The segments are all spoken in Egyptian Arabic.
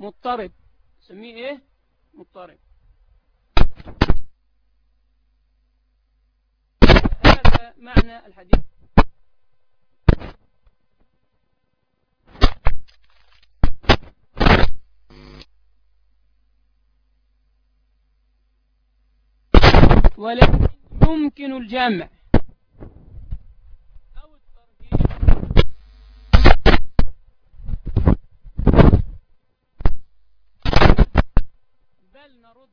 مضطرب سميه ايه مضطرب هذا معنى الحديث ولكن يمكن الجمع أو الترجيح بل نرد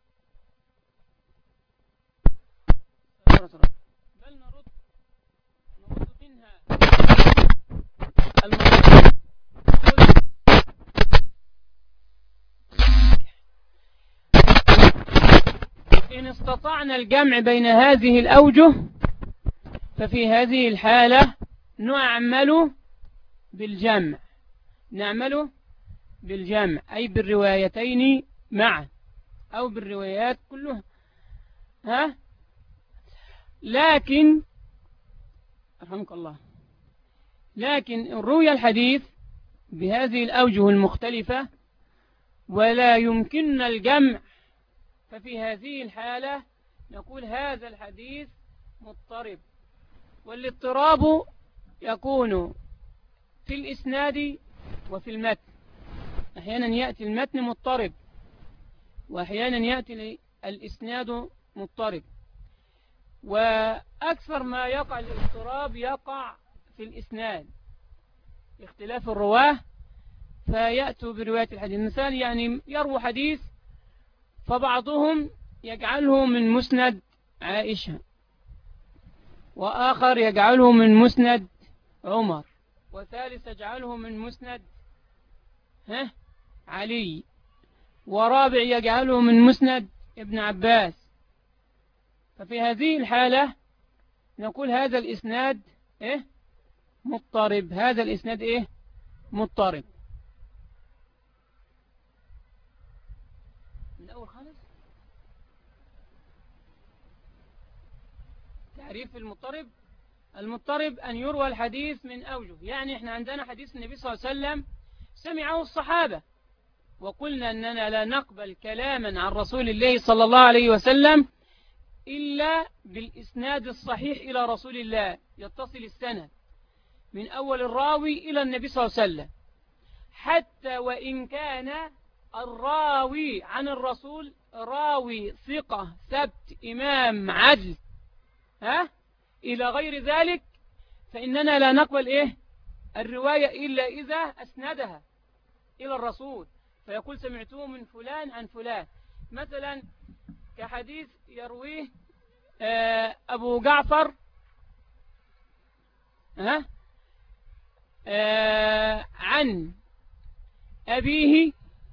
بل نرد نرد منها المرد إن استطعنا الجمع بين هذه الأوجه ففي هذه الحالة نعمل بالجمع نعمل بالجمع أي بالروايتين معا أو بالروايات كلها ها لكن رحمك الله لكن روي الحديث بهذه الأوجه المختلفة ولا يمكننا الجمع ففي هذه الحالة نقول هذا الحديث مضطرب والاضطراب يكون في الإسناد وفي المتن أحيانا يأتي المتن مضطرب وأحيانا يأتي الإسناد مضطرب وأكثر ما يقع الاضطراب يقع في الإسناد اختلاف الرواه فيأتوا برواية الحديث مثال يعني يروى حديث فبعضهم يجعله من مسند عائشة وآخر يجعله من مسند عمر وثالث يجعله من مسند ها علي ورابع يجعله من مسند ابن عباس ففي هذه الحالة نقول هذا الإسناد إيه مضطرب هذا الإسناد إيه مضطرب من أول خالص تعريف المضطرب المضطرب أن يروى الحديث من أوجه يعني إحنا عندنا حديث النبي صلى الله عليه وسلم سمعه الصحابة وقلنا أننا لا نقبل كلاما عن رسول الله صلى الله عليه وسلم إلا بالإسناد الصحيح إلى رسول الله يتصل السند من أول الراوي إلى النبي صلى الله عليه وسلم حتى وإن كان الراوي عن الرسول راوي ثقة ثبت إمام عدل ها إلى غير ذلك فإننا لا نقبل إيه الرواية إلا إذا أسندها إلى الرسول فيقول سمعته من فلان عن فلان مثلا كحديث يرويه أبو جعفر ها عن أبيه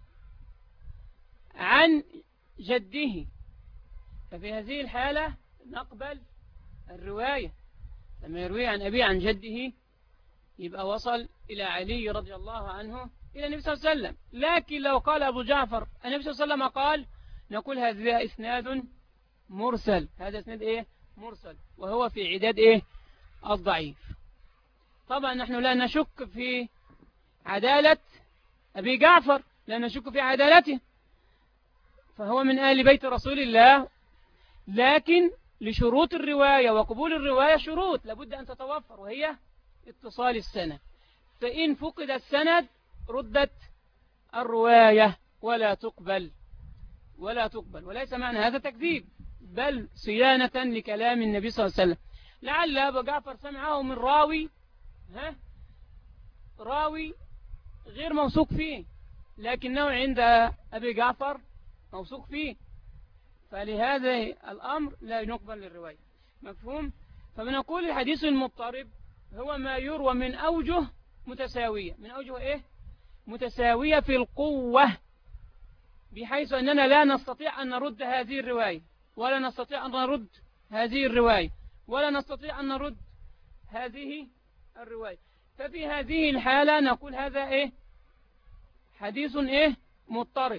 عن جده ففي هذه الحالة نقبل الرواية لما يروي عن أبيه عن جده يبقى وصل إلى علي رضي الله عنه إلى النبي صلى الله عليه وسلم لكن لو قال أبو جعفر النبي صلى الله عليه وسلم قال نقول هذا إسناد مرسل هذا إسناد إيه مرسل وهو في عداد إيه الضعيف طبعا نحن لا نشك في عدالة أبي جعفر لا نشك في عدالته فهو من آل بيت رسول الله لكن لشروط الرواية وقبول الرواية شروط لابد أن تتوفر وهي اتصال السند فإن فقد السند ردت الرواية ولا تقبل ولا تقبل وليس معنى هذا تكذيب بل صيانة لكلام النبي صلى الله عليه وسلم لعل أبا جعفر سمعه من راوي ها راوي غير موثوق فيه لكنه عند أبي جعفر موثوق فيه فلهذا الأمر لا يقبل للرواية مفهوم فبنقول الحديث المضطرب هو ما يروى من أوجه متساوية من أوجه إيه متساوية في القوة بحيث أننا لا نستطيع أن نرد هذه الرواية ولا نستطيع أن نرد هذه الرواية ولا نستطيع أن نرد هذه الرواية ففي هذه الحالة نقول هذا إيه حديث إيه مضطرب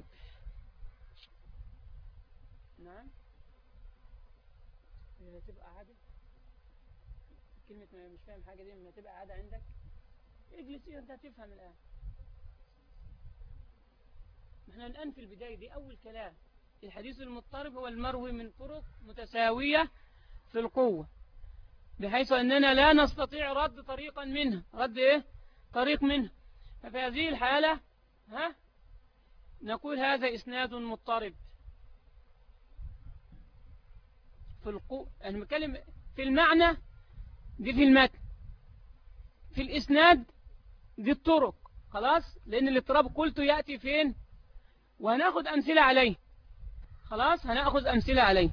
نعم لما تبقى عادة كلمة مش فاهم حاجة دي لما تبقى عادة عندك اجلس انت تفهم الآن احنا الآن في البداية دي أول كلام الحديث المضطرب هو المروي من طرق متساوية في القوة بحيث أننا لا نستطيع رد طريقا منها رد إيه؟ طريق منها ففي هذه الحالة ها نقول هذا إسناد مضطرب في القو أنا بتكلم في المعنى دي في المتن في الإسناد دي الطرق خلاص لأن الاضطراب قلت يأتي فين وهناخد أمثلة عليه خلاص هناخذ أمثلة عليه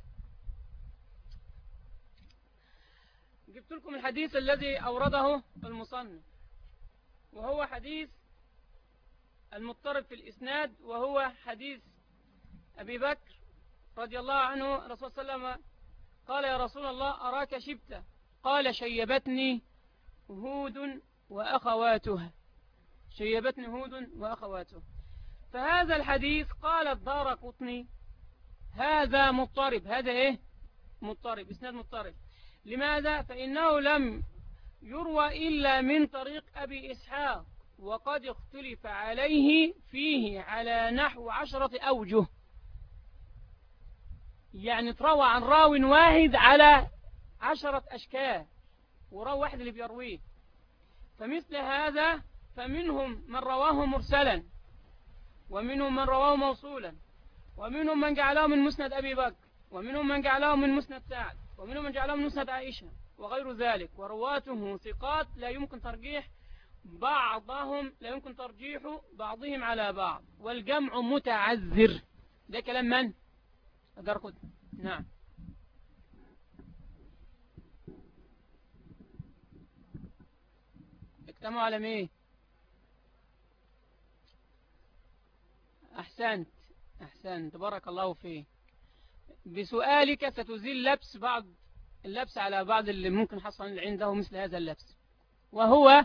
جبت لكم الحديث الذي أورده المصنف وهو حديث المضطرب في الإسناد وهو حديث أبي بكر رضي الله عنه رسول صلى الله عليه وسلم قال يا رسول الله أراك شبت قال شيبتني هود وأخواتها شيبتني هود وأخواتها فهذا الحديث قال الدار قطني هذا مضطرب هذا إيه مضطرب إسناد مضطرب لماذا فإنه لم يروى إلا من طريق أبي إسحاق وقد اختلف عليه فيه على نحو عشرة أوجه يعني تروى عن راو واحد على عشرة أشكال وراو واحد اللي بيرويه فمثل هذا فمنهم من رواه مرسلا ومنهم من رواه موصولا ومنهم من جعله من مسند أبي بكر ومنهم من جعله من مسند سعد ومنهم من جعله من مسند عائشة وغير ذلك ورواته ثقات لا يمكن ترجيح بعضهم لا يمكن ترجيح بعضهم على بعض والجمع متعذر ده كلام من؟ أدركت نعم اجتمعوا على مين أحسنت أحسنت بارك الله فيه بسؤالك ستزيل لبس بعض اللبس على بعض اللي ممكن حصل عنده مثل هذا اللبس وهو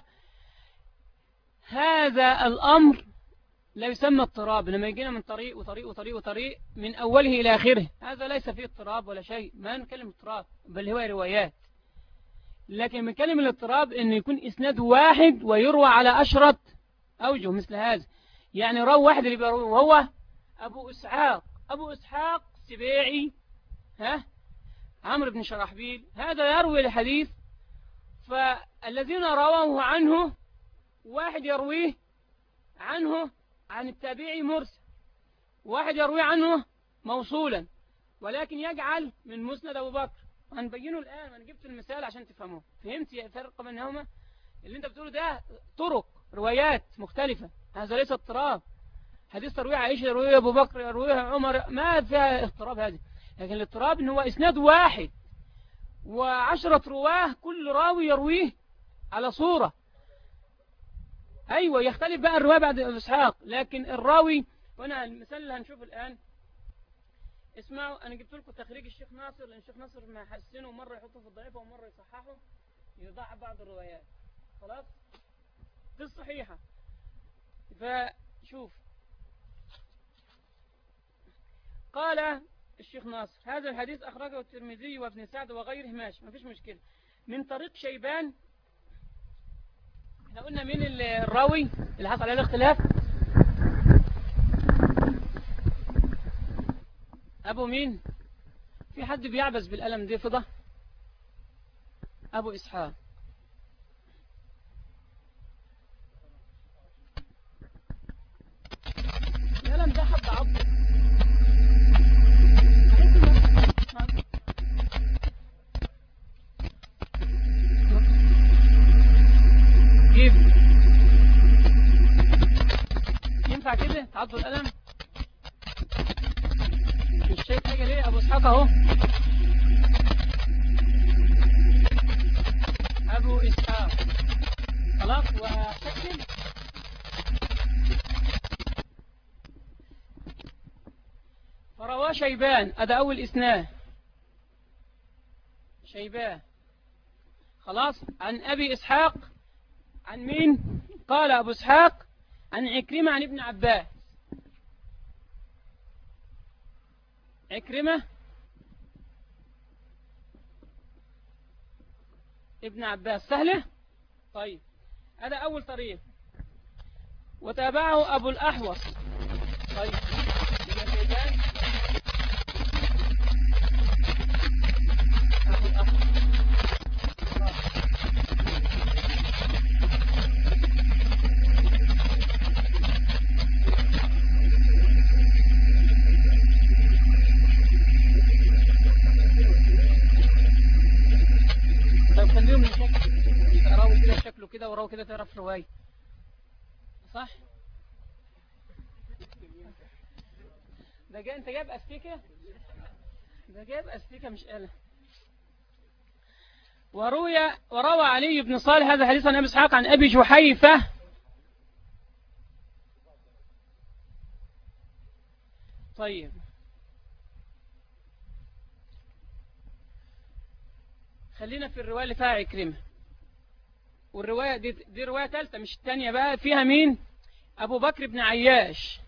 هذا الأمر لا يسمى اضطراب لما يجينا من طريق وطريق وطريق وطريق من أوله إلى آخره هذا ليس فيه اضطراب ولا شيء ما نكلم اضطراب بل هو روايات لكن من كلمة الاضطراب أن يكون إسناد واحد ويروى على أشرط أوجه مثل هذا يعني رو واحد اللي بيروي وهو أبو إسحاق أبو إسحاق سبيعي ها عمرو بن شرحبيل هذا يروي الحديث فالذين رواه عنه واحد يرويه عنه عن التابعي مرسل واحد يروي عنه موصولا ولكن يجعل من مسند أبو بكر هنبينه الآن أنا جبت المثال عشان تفهموه فهمت يا فرق بينهما اللي انت بتقوله ده طرق روايات مختلفة هذا ليس اضطراب حديث ترويه عائشة يرويه أبو بكر يرويه عمر ما فيها اضطراب هذه لكن الاضطراب ان هو اسناد واحد وعشرة رواه كل راوي يرويه على صورة أيوة يختلف بقى الرواية بعد إسحاق لكن الراوي وأنا المثال اللي هنشوف الآن اسمعوا أنا جبت لكم تخريج الشيخ ناصر لأن الشيخ ناصر ما حسنه مرة يحطه في الضعيفة ومرة يصححه يضع بعض الروايات خلاص دي الصحيحة فشوف قال الشيخ ناصر هذا الحديث أخرجه الترمذي وابن سعد وغيره ماشي ما فيش مشكلة من طريق شيبان احنا قلنا مين الراوي اللي حصل عليه الاختلاف أبو مين في حد بيعبس بالقلم دي فضة أبو إسحاق القلم ده حد عض كيف ينفع كده تعضوا القلم مش شايف حاجة ليه أبو إسحاق أهو أبو إسحاق خلاص وأسكن فرواه شيبان هذا أول إسناد شيبان خلاص عن أبي إسحاق عن مين قال أبو إسحاق عن عكرمة عن ابن عباس عكرمة ابن عباس سهلة طيب هذا أول طريق وتابعه أبو الأحوص طيب يبقى شيبان أبو الأحوص خلاص. طيب خليهم الشكل تقراوا كده شكله كده وراوا كده تعرف رواية صح ده جاي انت جايب استيكة ده جايب استيكة مش آلة وروي وروى علي بن صالح هذا حديث عن ابي اسحاق عن ابي جحيفة طيب خلينا في الرواية اللي فيها عكرمة والرواية دي, دي رواية ثالثة مش الثانية بقى فيها مين أبو بكر بن عياش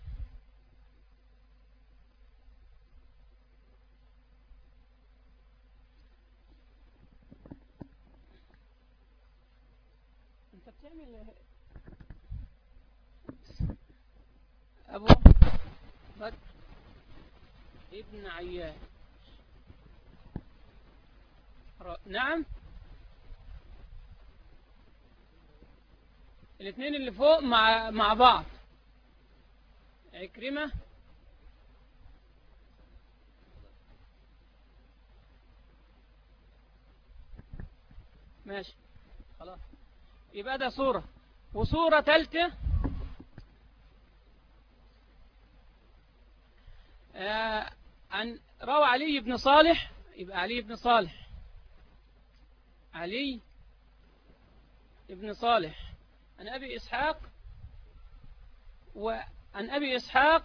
انت بتعمل أبو بكر ابن عياش ر- نعم الاثنين اللي فوق مع مع بعض عكرمة ماشي خلاص يبقى ده صورة وصورة ثالثة آه عن روى علي بن صالح يبقى علي بن صالح علي ابن صالح عن أبي إسحاق وعن أبي إسحاق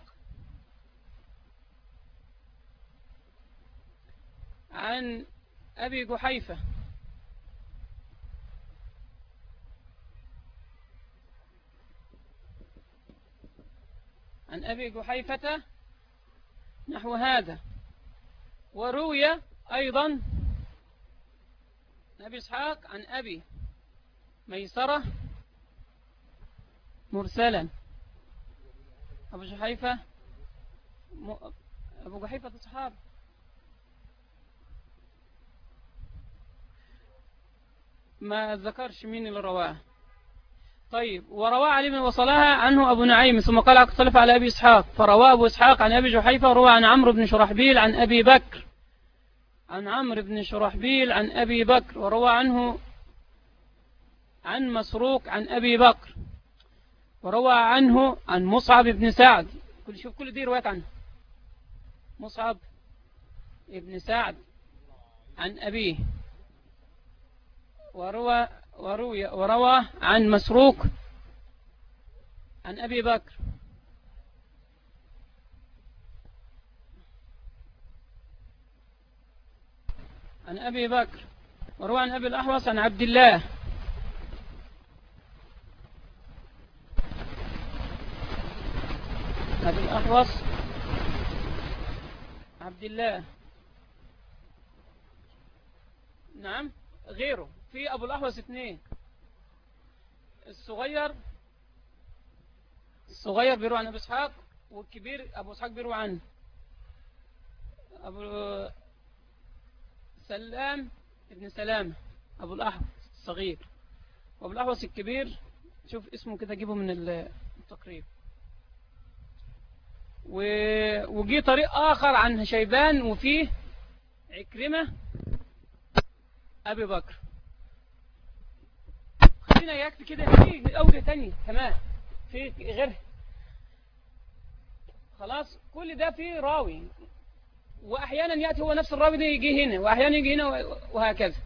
عن أبي جحيفة عن أبي جحيفة نحو هذا وروي أيضا عن أبي إسحاق عن أبي ميسرة مرسلا أبو جحيفة م... أبو جحيفة الصحاب ما ذكرش مين اللي رواه طيب ورواه علي بن وصلها عنه أبو نعيم ثم قال اختلف على أبي إسحاق فرواه أبو إسحاق عن أبي جحيفة وروى عن عمرو بن شرحبيل عن أبي بكر عن عمرو بن شرحبيل عن أبي بكر وروى عنه عن مسروق عن أبي بكر وروى عنه عن مصعب بن سعد كل شوف كل دي روايات عنه مصعب ابن سعد عن أبيه وروى وروي وروى عن مسروق عن أبي بكر عن أبي بكر وروى عن أبي الأحوص عن عبد الله أبي الأحوص عبد الله نعم غيره في أبو الأحوص اثنين الصغير الصغير بيروي عن أبو إسحاق والكبير أبو إسحاق بيروي عنه أبو سلام ابن سلامة أبو الأحوص الصغير وأبو الأحوص الكبير شوف اسمه كده جيبه من التقريب وجي طريق آخر عن شيبان وفيه عكرمة أبي بكر خلينا يكفي كده في أوجه تانية كمان في غيرها خلاص كل ده فيه راوي وأحيانا يأتي هو نفس الراوي ده يجي هنا وأحيانا يجي هنا وهكذا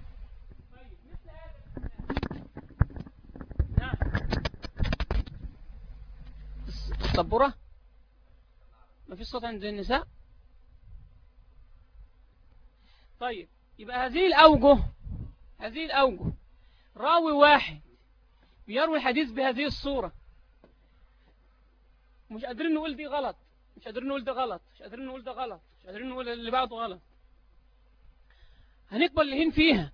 نعم الصبورة ما فيش صوت عند النساء طيب يبقى هذه الأوجه هذه الأوجه راوي واحد بيروي الحديث بهذه الصورة مش قادرين نقول دي غلط مش قادرين نقول ده غلط مش قادرين نقول ده غلط مش قادرين نقول اللي بعده غلط هنقبل اللي هين فيها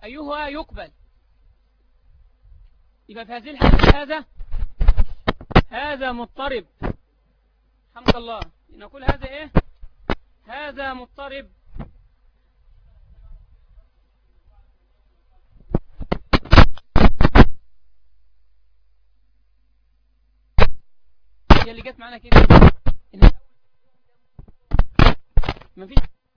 أيها يقبل يبقى في هذه الحالة هذا هذا مضطرب حمد الله نقول هذا ايه هذا مضطرب هي اللي جت معانا كده مفيش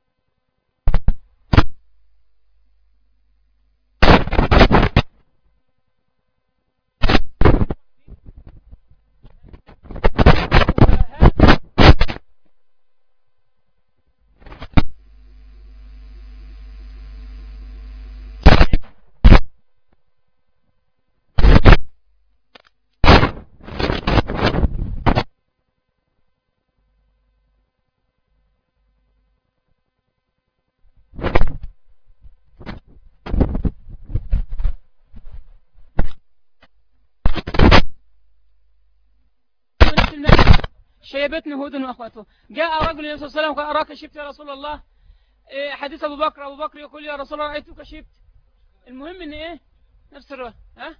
شيبتني هود واخواته جاء رجل النبي صلى الله عليه وسلم قال اراك شبت يا رسول الله إيه حديث ابو بكر ابو بكر يقول يا رسول الله رايتك شبت المهم ان ايه نفس الروايه ها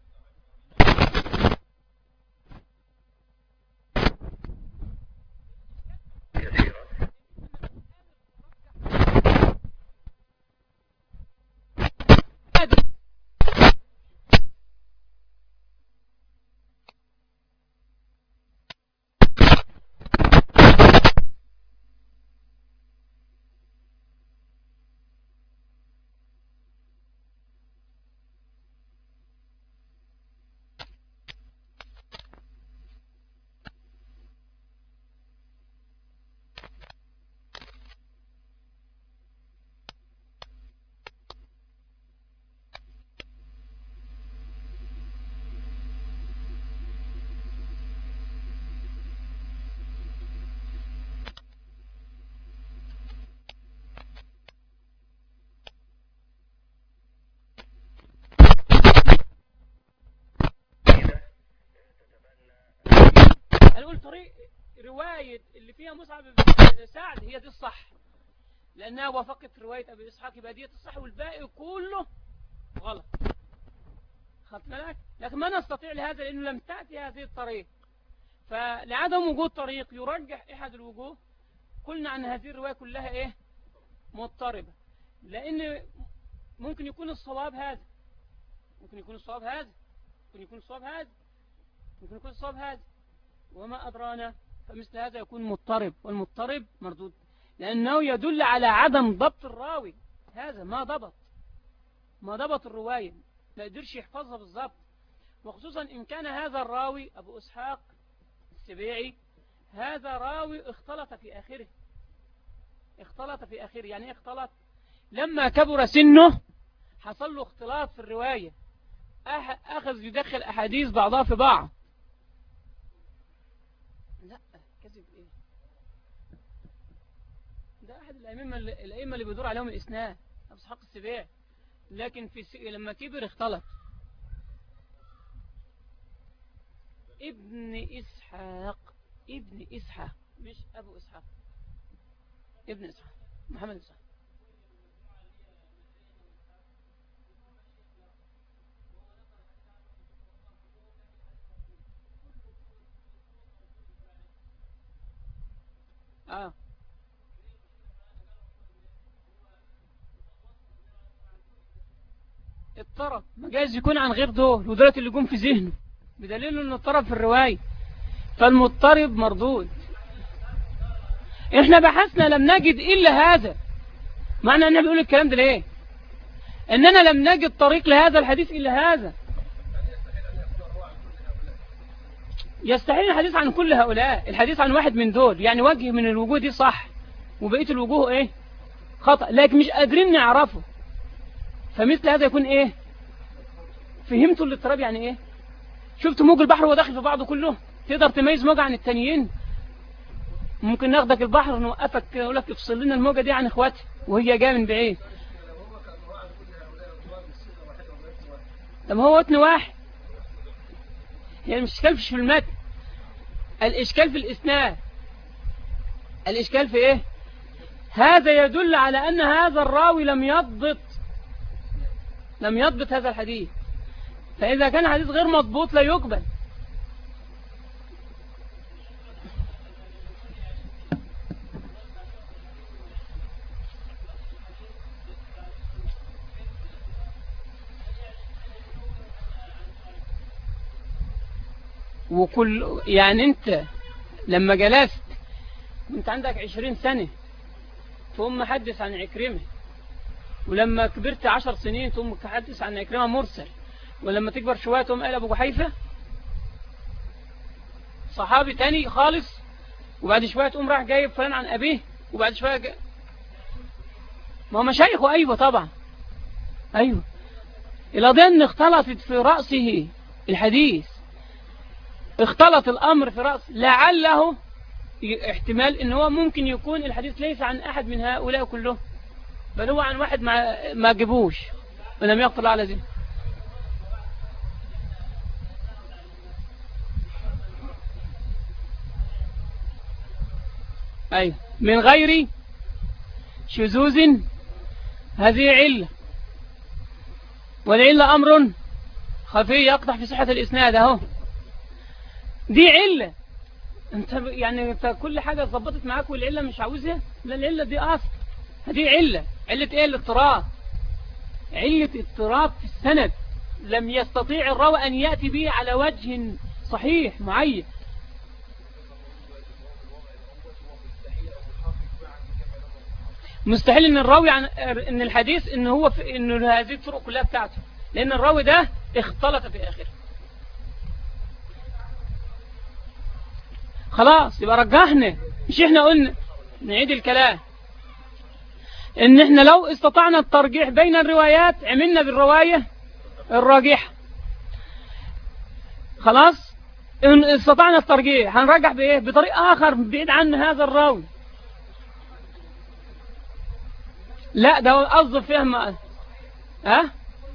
هنقول طريق رواية اللي فيها مصعب بن سعد هي دي الصح لأنها وافقت رواية أبي إسحاق يبقى دي الصح والباقي كله غلط خدت بالك لكن ما نستطيع لهذا لأنه لم تأتي هذه الطريق فلعدم وجود طريق يرجح أحد الوجوه قلنا عن هذه الرواية كلها إيه مضطربة لأن ممكن يكون الصواب هذا ممكن يكون الصواب هذا ممكن يكون الصواب هذا ممكن يكون الصواب هذا وما أدرانا فمثل هذا يكون مضطرب والمضطرب مردود لأنه يدل على عدم ضبط الراوي هذا ما ضبط ما ضبط الرواية ما يقدرش يحفظها بالضبط وخصوصا إن كان هذا الراوي أبو إسحاق السبيعي هذا راوي اختلط في آخره اختلط في آخره يعني ايه اختلط لما كبر سنه حصل له اختلاط في الرواية أخذ يدخل أحاديث بعضها في بعض لا كذب ايه ده احد الائمه الائمه اللي بيدور عليهم الاسناد ابو اسحاق السباع لكن في س... لما كبر اختلط ابن اسحاق ابن اسحاق مش ابو اسحاق ابن اسحاق محمد اسحاق اه الطرف ما جايز يكون عن غير دول ودولت اللي جم في ذهنه بدليل ان الطرف في الرواية فالمضطرب مردود احنا بحثنا لم نجد الا هذا معنى ان بيقول الكلام ده ليه اننا لم نجد طريق لهذا الحديث الا هذا يستحيل الحديث عن كل هؤلاء الحديث عن واحد من دول يعني وجه من الوجوه دي صح وبقية الوجوه ايه خطأ لكن مش قادرين نعرفه فمثل هذا يكون ايه فهمتوا الاضطراب يعني ايه شفت موج البحر وهو داخل في بعضه كله تقدر تميز موجة عن التانيين ممكن ناخدك البحر نوقفك نقول لك افصل لنا الموجة دي عن اخواتي وهي جايه من بعيد طب هو وطن واحد يعني مش اشكال في المتن الاشكال في الاسناد الاشكال في ايه هذا يدل على ان هذا الراوي لم يضبط لم يضبط هذا الحديث فاذا كان حديث غير مضبوط لا يقبل وكل يعني انت لما جلست انت عندك عشرين سنة تقوم محدث عن عكرمة ولما كبرت عشر سنين تقوم محدث عن عكرمة مرسل ولما تكبر شوية تقوم قال أبو جحيفة صحابي تاني خالص وبعد شوية تقوم راح جايب فلان عن أبيه وبعد شوية جاي... ما هو مشايخه أيوة طبعا أيوة القضية أن اختلطت في رأسه الحديث اختلط الأمر في رأس لعله احتمال ان هو ممكن يكون الحديث ليس عن أحد من هؤلاء كلهم بل هو عن واحد ما, ما جبوش ولم يقتل على ذلك أي من غير شذوذ هذه علة والعلة أمر خفي يقطع في صحة الإسناد أهو دي علة انت يعني انت كل حاجة ظبطت معاك والعلة مش عاوزها لا العلة دي أصل هذه علة علة ايه الاضطراب علة اضطراب في السند لم يستطيع الراوي أن يأتي به على وجه صحيح معين مستحيل ان الراوي عن ان الحديث ان هو في ان هذه الطرق كلها بتاعته لان الراوي ده اختلط في اخره خلاص يبقى رجحنا مش احنا قلنا نعيد الكلام ان احنا لو استطعنا الترجيح بين الروايات عملنا بالرواية الراجحة خلاص ان استطعنا الترجيح هنرجح بايه بطريق اخر بعيد عن هذا الراوي لا ده قصده فهم ها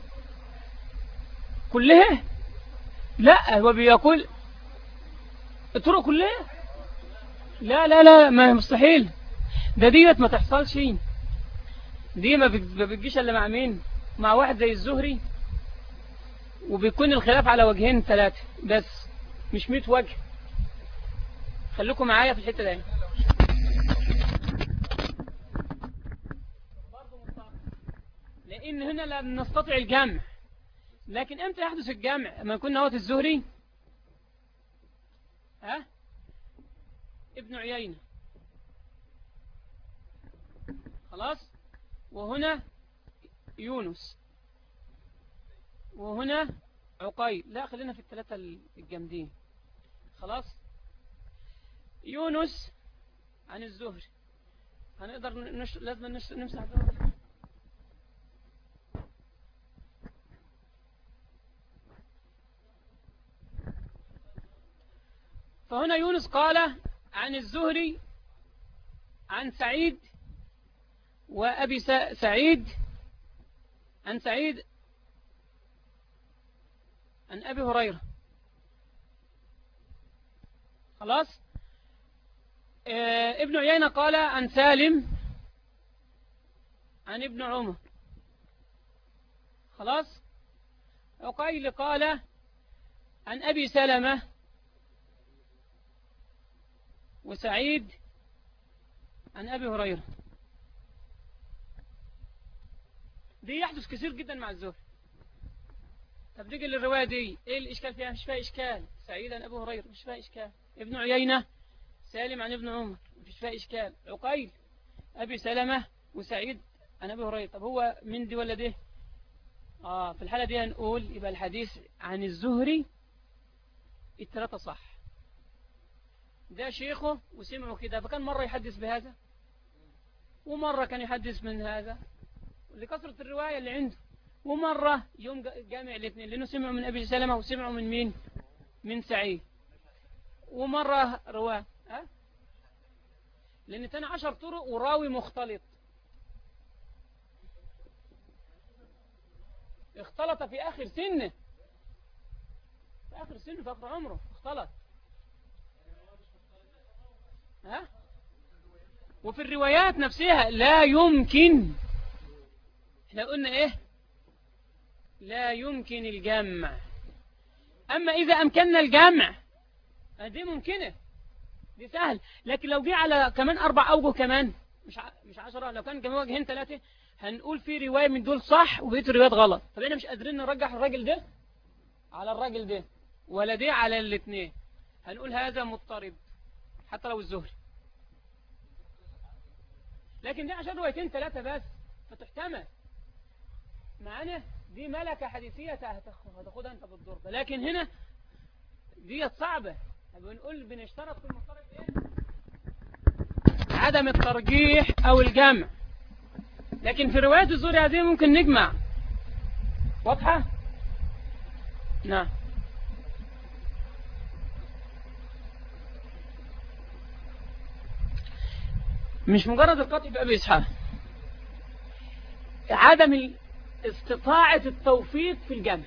كلها لا هو بيقول الطرق كلها لا لا لا ما مستحيل ده ديت ما تحصلش دي ما بتجيش الا مع مين مع واحد زي الزهري وبيكون الخلاف على وجهين ثلاثة بس مش 100 وجه خليكم معايا في الحتة دي لان هنا لا نستطيع الجمع لكن امتى يحدث الجمع لما يكون نوات الزهري ها ابن عيينة خلاص وهنا يونس وهنا عقيل لا خلينا في الثلاثة الجامدين خلاص يونس عن الزهري هنقدر نش... لازم نش... نمسح فهنا يونس قال عن الزهري عن سعيد وأبي سعيد عن سعيد عن أبي هريرة خلاص اه ابن عيينة قال عن سالم عن ابن عمر خلاص عقيل قال عن أبي سلمة وسعيد عن أبي هريرة دي يحدث كثير جدا مع الزهر طب نيجي للرواية دي ايه الاشكال فيها مش فيها اشكال سعيد عن ابو هريرة مش فيها اشكال ابن عيينة سالم عن ابن عمر مش فيها اشكال عقيل ابي سلمة وسعيد عن ابي هريرة طب هو من دي ولا دي اه في الحالة دي هنقول يبقى الحديث عن الزهري الثلاثة صح ده شيخه وسمعه كده فكان مرة يحدث بهذا ومرة كان يحدث من هذا لكثرة الرواية اللي عنده ومرة يوم جامع الاثنين لأنه سمعوا من أبي سلمة وسمعوا من مين من سعيد ومرة رواه أه؟ لأن تاني عشر طرق وراوي مختلط اختلط في آخر سنه في آخر سنه في آخر عمره اختلط ها وفي الروايات نفسها لا يمكن احنا قلنا ايه لا يمكن الجمع اما اذا امكننا الجمع دي ممكنة دي سهل لكن لو جه على كمان اربع اوجه كمان مش مش عشرة لو كان كمان وجهين ثلاثة هنقول في رواية من دول صح وبقية الروايات غلط طب احنا مش قادرين نرجح الراجل ده على الراجل ده ولا دي على الاثنين هنقول هذا مضطرب حتى لو الزهري لكن دي عشان روايتين ثلاثة بس فتحتمل معنا دي ملكة حديثية هتاخدها انت بالضربة لكن هنا دي صعبة بنقول بنشترط في المضطرب ايه عدم الترجيح او الجمع لكن في رواية الزهري هذه ممكن نجمع واضحة نعم مش مجرد القطع بأبي إسحاق عدم استطاعة التوفيق في الجمع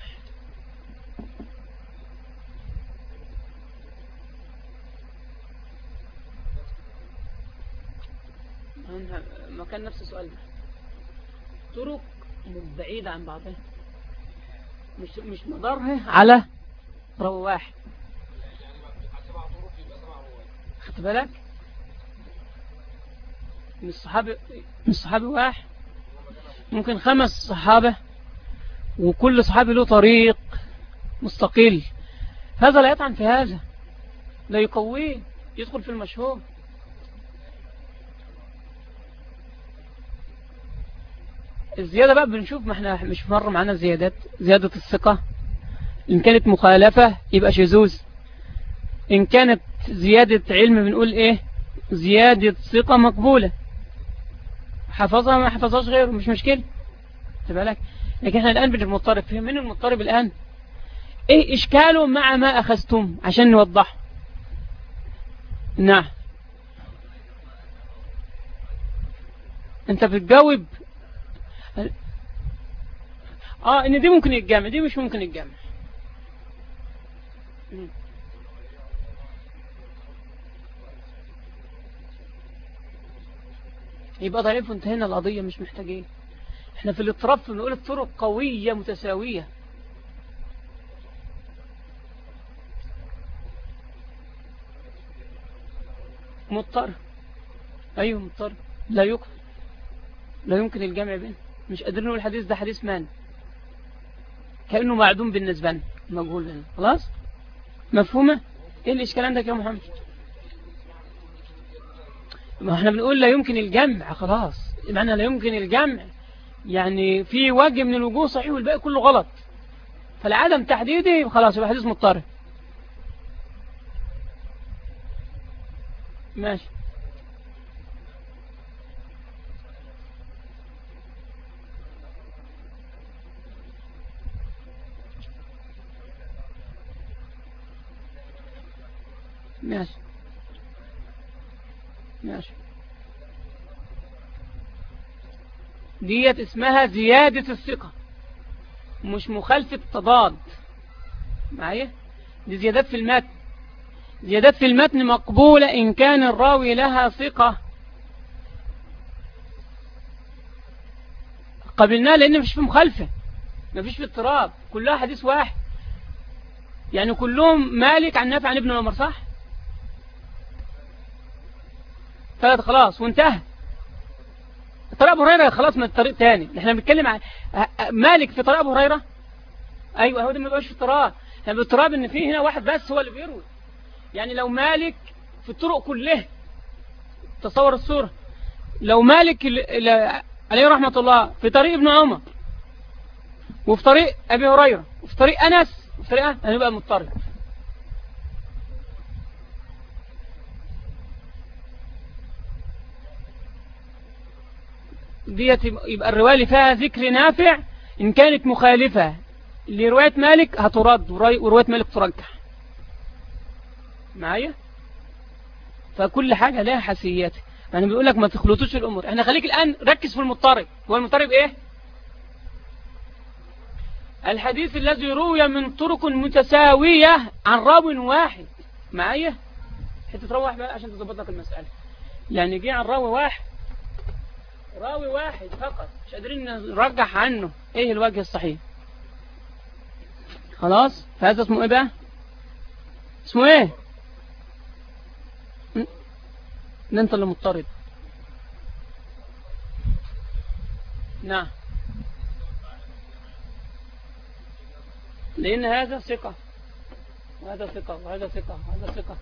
ما كان نفس السؤال ده طرق بعيدة عن بعضها مش مش مدارها على رو واحد خدت بالك من الصحابي من الصحابي واحد ممكن خمس صحابة وكل صحابي له طريق مستقل هذا لا يطعن في هذا لا يقويه يدخل في المشهور الزيادة بقى بنشوف ما احنا مش مر معانا زيادات زيادة الثقة إن كانت مخالفة يبقى شذوذ إن كانت زيادة علم بنقول إيه زيادة ثقة مقبولة حفظها ما حفظهاش غيره مش مشكلة بالك لكن احنا الآن بالمضطرب من المضطرب الآن ايه اشكاله مع ما اخذتم عشان نوضحه نعم انت بتجاوب اه ان دي ممكن يتجمع دي مش ممكن يتجمع يبقى ضعيف وانتهينا القضية مش محتاجين احنا في الاضطراب بنقول الطرق قوية متساوية مضطر ايوه مضطر لا يكفر لا يمكن الجمع بينه مش قادرين نقول الحديث ده حديث مان كأنه معدوم بالنسبة لنا مجهول لنا خلاص مفهومة ايه الاشكال عندك يا محمد ما احنا بنقول لا يمكن الجمع خلاص معنى لا يمكن الجمع يعني في وجه من الوجوه صحيح والباقي كله غلط فالعدم تحديده خلاص يبقى حديث مضطرب ماشي ماشي ماشي ديت اسمها زيادة الثقة مش مخالفة تضاد معايا دي زيادات في المتن زيادات في المتن مقبولة إن كان الراوي لها ثقة قبلناها لأن مفيش في مخالفة مفيش في اضطراب كلها حديث واحد يعني كلهم مالك عن نافع عن ابن عمر صح ثلاث خلاص وانتهى طريق أبو هريرة خلاص من الطريق تاني احنا بنتكلم عن مالك في طريق أبو هريرة أيوة هو ده ما بقاش في اضطراب احنا باضطراب ان في هنا واحد بس هو اللي بيروي يعني لو مالك في الطرق كلها تصور الصورة لو مالك عليه رحمة الله في طريق ابن عمر وفي طريق أبي هريرة وفي طريق أنس وفي طريق أنس هنبقى مضطرب ديت يبقى الرواية اللي فيها ذكر نافع إن كانت مخالفة لرواية مالك هترد ورواية مالك ترجح معايا فكل حاجة لها حسياتها يعني بيقول لك ما تخلطوش الأمور احنا خليك الآن ركز في المضطرب هو المضطرب ايه الحديث الذي روي من طرق متساوية عن راو واحد معايا حتى تروح بقى عشان تظبط لك المسألة يعني جه عن راوي واحد راوي واحد فقط مش قادرين نرجح عنه ايه الوجه الصحيح خلاص فهذا اسمه ايه بقى اسمه ايه ده انت اللي مضطرب نعم لان هذا ثقة هذا ثقة وهذا ثقة وهذا ثقة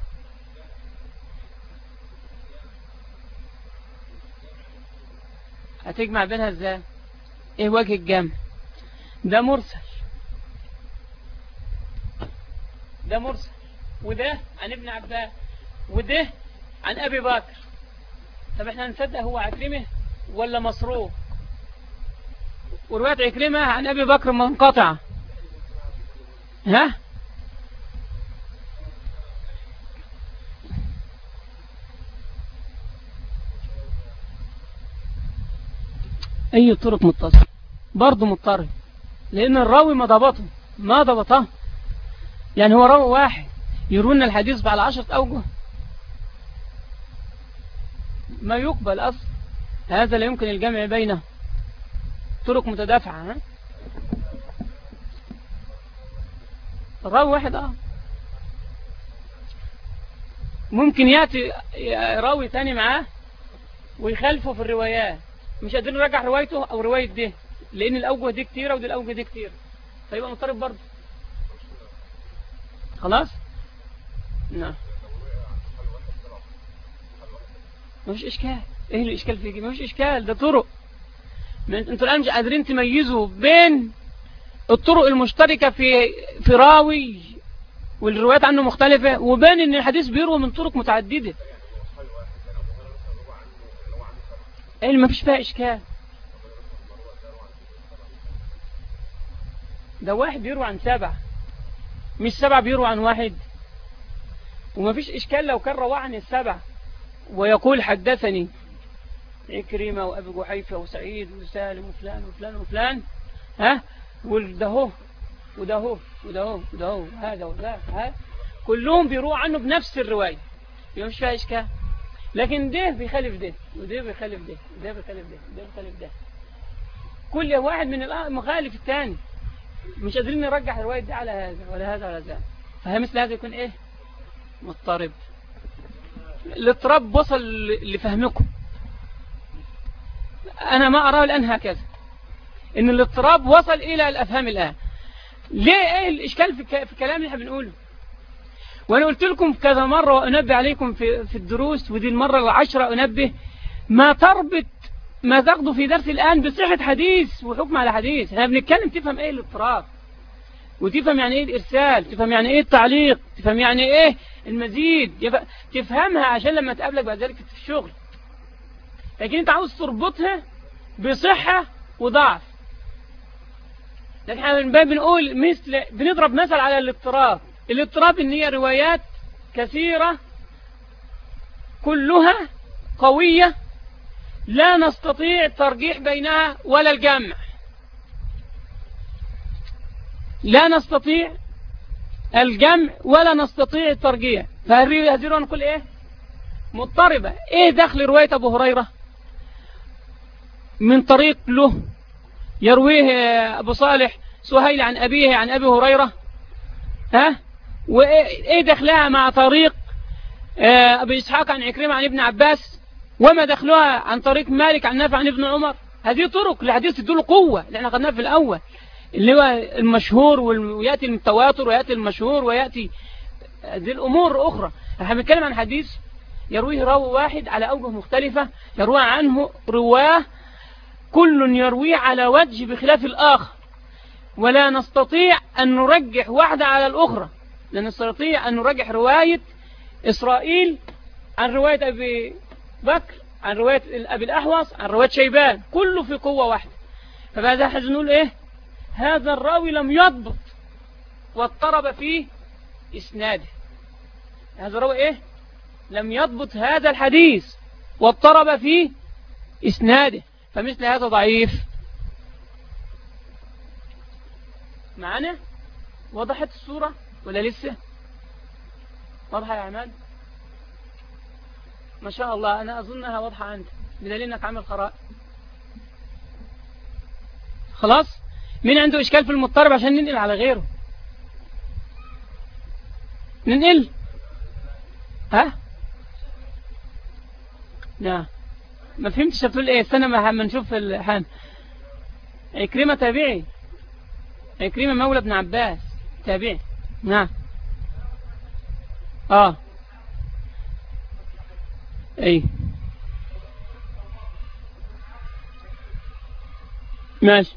هتجمع بينها ازاي ايه وجه الجمع ده مرسل ده مرسل وده عن ابن عباس وده عن ابي بكر طب احنا نصدق هو عكرمه ولا مصروف ورواية عكرمة عن ابي بكر منقطعة ها أي طرق متصل برضه مضطرب لأن الراوي ما ضبطه ما ضبطه يعني هو راوي واحد يرون الحديث بعد عشرة أوجه ما يقبل أصلا هذا لا يمكن الجمع بينه طرق متدافعة ها؟ راوي واحد اه ممكن يأتي راوي تاني معاه ويخالفه في الروايات مش قادرين نرجع روايته او رواية ده لان الاوجه دي كتيرة ودي الاوجه دي كتيرة فيبقى مضطرب برضه خلاص نعم مفيش اشكال ايه الاشكال في ما مفيش اشكال ده طرق انتوا الان مش قادرين تميزوا بين الطرق المشتركة في في راوي والروايات عنه مختلفة وبين ان الحديث بيروى من طرق متعددة ايه ما فيش فيها اشكال ده واحد بيروى عن سبع مش سبع بيروى عن واحد وما فيش اشكال لو كان رواه عن السبع ويقول حدثني إكريمة وأبي جحيفة وسعيد وسالم وفلان وفلان وفلان ها وده هو وده هو وده هو وده هو هذا وذا ها كلهم بيروح عنه بنفس الرواية مش فيها إشكال لكن ده بيخالف ده وده بيخالف ده وده بيخالف ده وده بيخالف ده كل واحد من المخالف الثاني مش قادرين نرجح الرواية دي على هذا ولا هذا ولا ذا فمثل هذا يكون ايه مضطرب الاضطراب وصل لفهمكم أنا ما أراه الآن هكذا إن الاضطراب وصل إلى الأفهام الآن ليه إيه الإشكال في, في الكلام اللي احنا بنقوله وأنا قلت لكم كذا مرة وأنبه عليكم في, في الدروس ودي المرة العشرة أنبه ما تربط ما تاخده في درس الآن بصحة حديث وحكم على حديث احنا بنتكلم تفهم إيه الاضطراب وتفهم يعني إيه الإرسال تفهم يعني إيه التعليق تفهم يعني إيه المزيد تفهمها عشان لما تقابلك بعد ذلك في الشغل لكن انت عاوز تربطها بصحة وضعف لكن احنا من باب بنقول مثل بنضرب مثل على الاضطراب الاضطراب ان هي روايات كثيرة كلها قوية لا نستطيع الترجيح بينها ولا الجمع لا نستطيع الجمع ولا نستطيع الترجيح فهذه نقول ايه مضطربة ايه دخل رواية ابو هريرة من طريق له يرويه أبو صالح سهيل عن أبيه عن أبي هريرة ها وإيه دخلها مع طريق آه، أبي إسحاق عن عكرمة عن ابن عباس وما دخلها عن طريق مالك عن نافع عن ابن عمر هذه طرق الحديث تدول قوة اللي احنا قلناها في الأول اللي هو المشهور ويأتي التواتر ويأتي المشهور ويأتي هذه الأمور أخرى احنا بنتكلم عن حديث يرويه راوي واحد على أوجه مختلفة يروى عنه رواه كل يروي على وجه بخلاف الآخر ولا نستطيع أن نرجح واحدة على الأخرى لا نستطيع أن نرجح رواية إسرائيل عن رواية أبي بكر عن رواية أبي الأحوص عن رواية شيبان كله في قوة واحدة فبعد حز نقول إيه هذا الراوي لم يضبط واضطرب في إسناده هذا الراوي إيه لم يضبط هذا الحديث واضطرب في إسناده فمثل هذا ضعيف معنا وضحت الصورة ولا لسه واضحة يا عماد ما شاء الله أنا أظنها واضحة عندك بدليل أنك عامل قراء خلاص مين عنده إشكال في المضطرب عشان ننقل على غيره ننقل ها نعم ما فهمتش هتقول ايه استنى ما نشوف الحان عكرمة تابعي عكرمة مولى ابن عباس تابعي نعم اه اي ماشي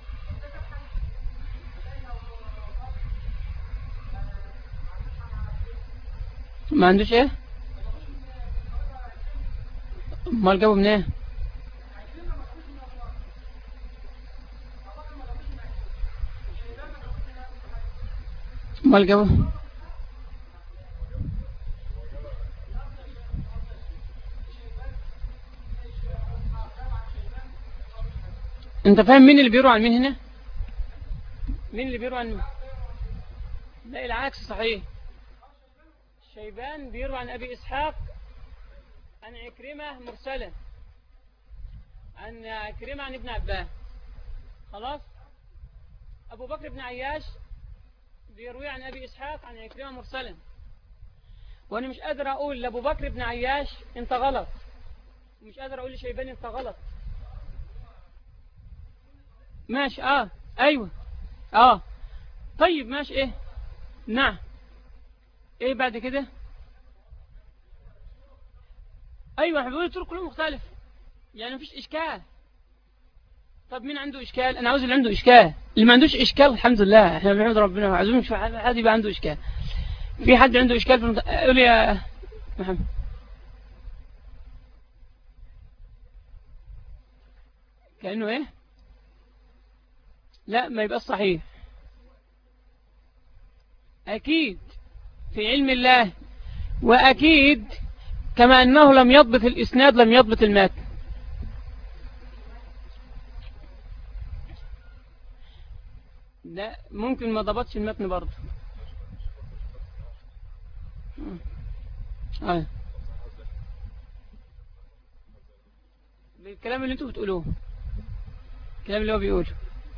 ما عندوش ايه امال جابوا منين امال جابوا انت فاهم مين اللي بيروي عن مين هنا مين اللي بيروي عن مين لا العكس صحيح شيبان بيروي عن أبي إسحاق عن عكرمة مرسلة عن عكرمة عن ابن عباس خلاص أبو بكر بن عياش بيروي عن أبي إسحاق عن عكرمة مرسلا وأنا مش قادر أقول لأبو بكر بن عياش أنت غلط مش قادر أقول لشيبان أنت غلط ماشي آه أيوة آه طيب ماشي إيه نعم ايه بعد كده ايوه احنا بنقول الطرق كلهم مختلف يعني مفيش اشكال طب مين عنده اشكال انا عاوز اللي عنده اشكال اللي ما عندوش اشكال الحمد لله احنا بنحمد ربنا عايزين مش حد يبقى عنده اشكال في حد عنده اشكال في المت... قول يا محمد كانه ايه لا ما يبقى صحيح اكيد في علم الله وأكيد كما أنه لم يضبط الإسناد لم يضبط الماتن لا ممكن ما ضبطش المتن برضه آه. بالكلام اللي انتوا بتقولوه الكلام اللي هو بيقوله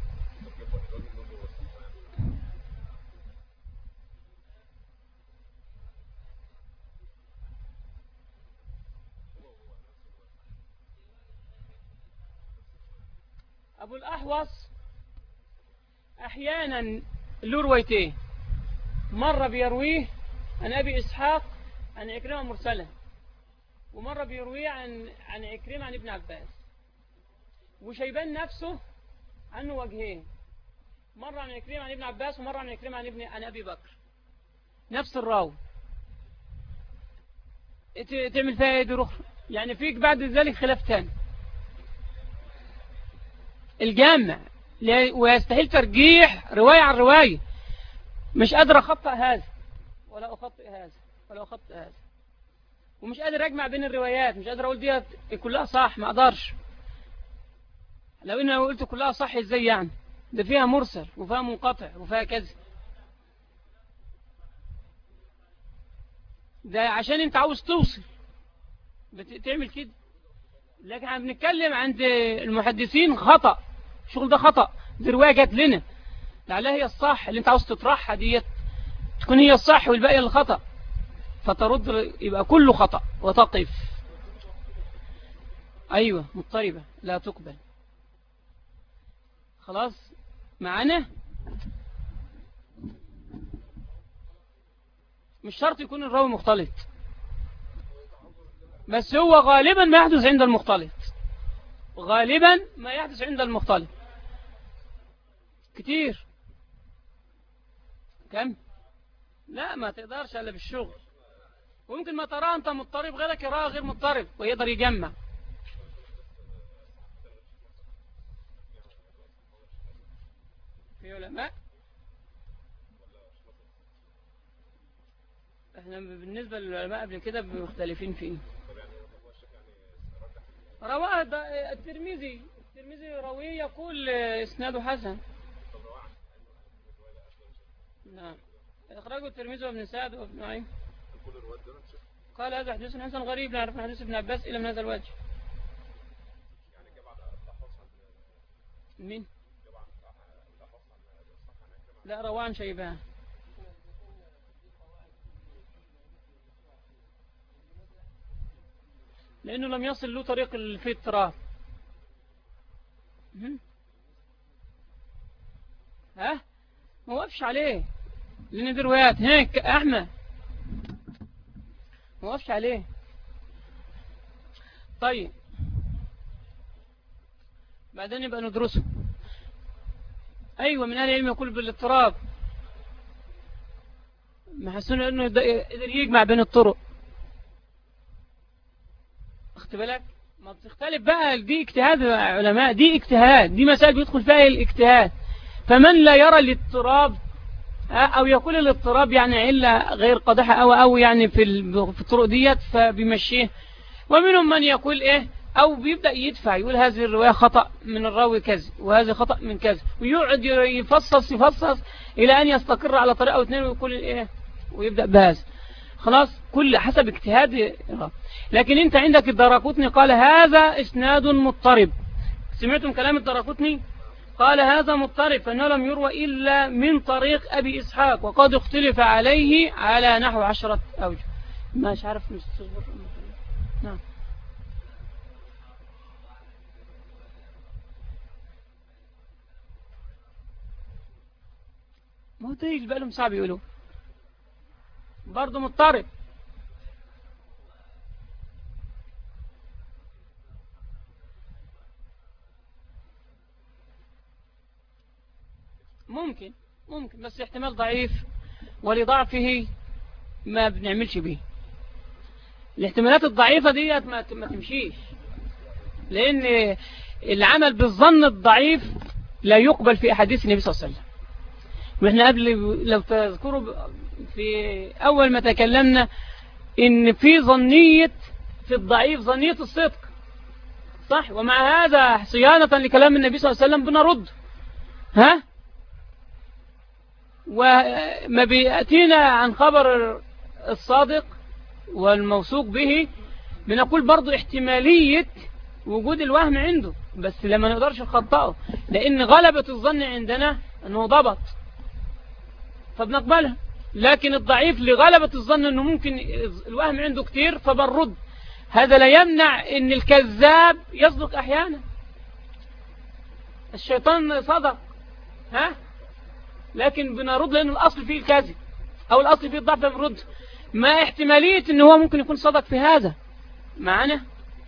أبو الأحوص أحيانا له رويتين مرة بيرويه عن أبي إسحاق عن عكرمة مرسلة ومرة بيرويه عن عن عكرمة عن ابن عباس وشيبان نفسه عنه وجهين مرة عن عكرمة عن ابن عباس ومرة عن عكرمة عن ابن عن أبي بكر نفس الراوي تعمل فيها ايه دي يعني فيك بعد ذلك خلاف تاني الجامع ويستحيل ترجيح رواية عن رواية مش قادر أخطأ هذا ولا أخطئ هذا ولا أخطئ هذا ومش قادر أجمع بين الروايات مش قادر أقول دي كلها صح ما أقدرش لو إن قلت كلها صح إزاي يعني ده فيها مرسل وفيها منقطع وفيها كذا ده عشان انت عاوز توصل بتعمل كده لكن احنا بنتكلم عند المحدثين خطأ الشغل ده خطأ دي رواية جات لنا لعلها هي الصح اللي انت عاوز تطرحها ديت تكون هي الصح والباقي الخطأ فترد يبقى كله خطأ وتقف أيوة مضطربة لا تقبل خلاص معنا مش شرط يكون الراوي مختلط بس هو غالبا ما يحدث عند المختلط غالبا ما يحدث عند المختلط كتير كم لا ما تقدرش الا بالشغل وممكن ما تراه انت مضطرب غيرك يراه غير مضطرب ويقدر يجمع في علماء احنا بالنسبة للعلماء قبل كده مختلفين فيه رواه الترمذي الترمذي رويه يقول اسناده حسن نعم اخرجه الترمذي وابن سعد وابن معين قال هذا حديث حسن غريب لا نعرف حديث ابن عباس إلا من هذا الوجه مين لا روان شيبان لأنه لم يصل له طريق الفطرة ها ما وقفش عليه لأن دي روايات هيك أحمد ما وقفش عليه طيب بعدين يبقى ندرسه أيوة من أهل العلم يقول بالاضطراب ما حسنوا أنه يقدر يجمع بين الطرق اخت بالك ما بتختلف بقى دي اجتهاد علماء دي اجتهاد دي مسائل بيدخل فيها الاجتهاد فمن لا يرى الاضطراب أو يقول الاضطراب يعني علة غير قادحة أو أو يعني في الطرق ديت فبيمشيه ومنهم من يقول إيه أو بيبدأ يدفع يقول هذه الرواية خطأ من الراوي كذا وهذه خطأ من كذا ويقعد يفصص يفصص إلى أن يستقر على طريقة أو اثنين ويقول إيه ويبدأ بهذا خلاص كل حسب اجتهاد لكن انت عندك الدراكوتني قال هذا اسناد مضطرب سمعتم كلام الدراكوتني قال هذا مضطرب فانه لم يروى إلا من طريق أبي إسحاق وقد اختلف عليه على نحو عشرة أوجه مش عارف نعم ما هو تيجي بقى لهم صعب يقولوا برضه مضطرب ممكن ممكن بس احتمال ضعيف ولضعفه ما بنعملش به الاحتمالات الضعيفة ديت ما تمشيش لأن العمل بالظن الضعيف لا يقبل في أحاديث النبي صلى الله عليه وسلم وإحنا قبل لو تذكروا في أول ما تكلمنا إن في ظنية في الضعيف ظنية الصدق صح ومع هذا صيانة لكلام النبي صلى الله عليه وسلم بنرد ها وما بيأتينا عن خبر الصادق والموثوق به بنقول برضو احتمالية وجود الوهم عنده بس لما نقدرش نخطئه لأن غلبة الظن عندنا أنه ضبط فبنقبلها لكن الضعيف لغلبة الظن أنه ممكن الوهم عنده كتير فبنرد هذا لا يمنع أن الكذاب يصدق أحيانا الشيطان صدق ها لكن بنرد لأن الأصل فيه الكذب أو الأصل فيه الضعف بنرد ما احتمالية أنه هو ممكن يكون صدق في هذا معنا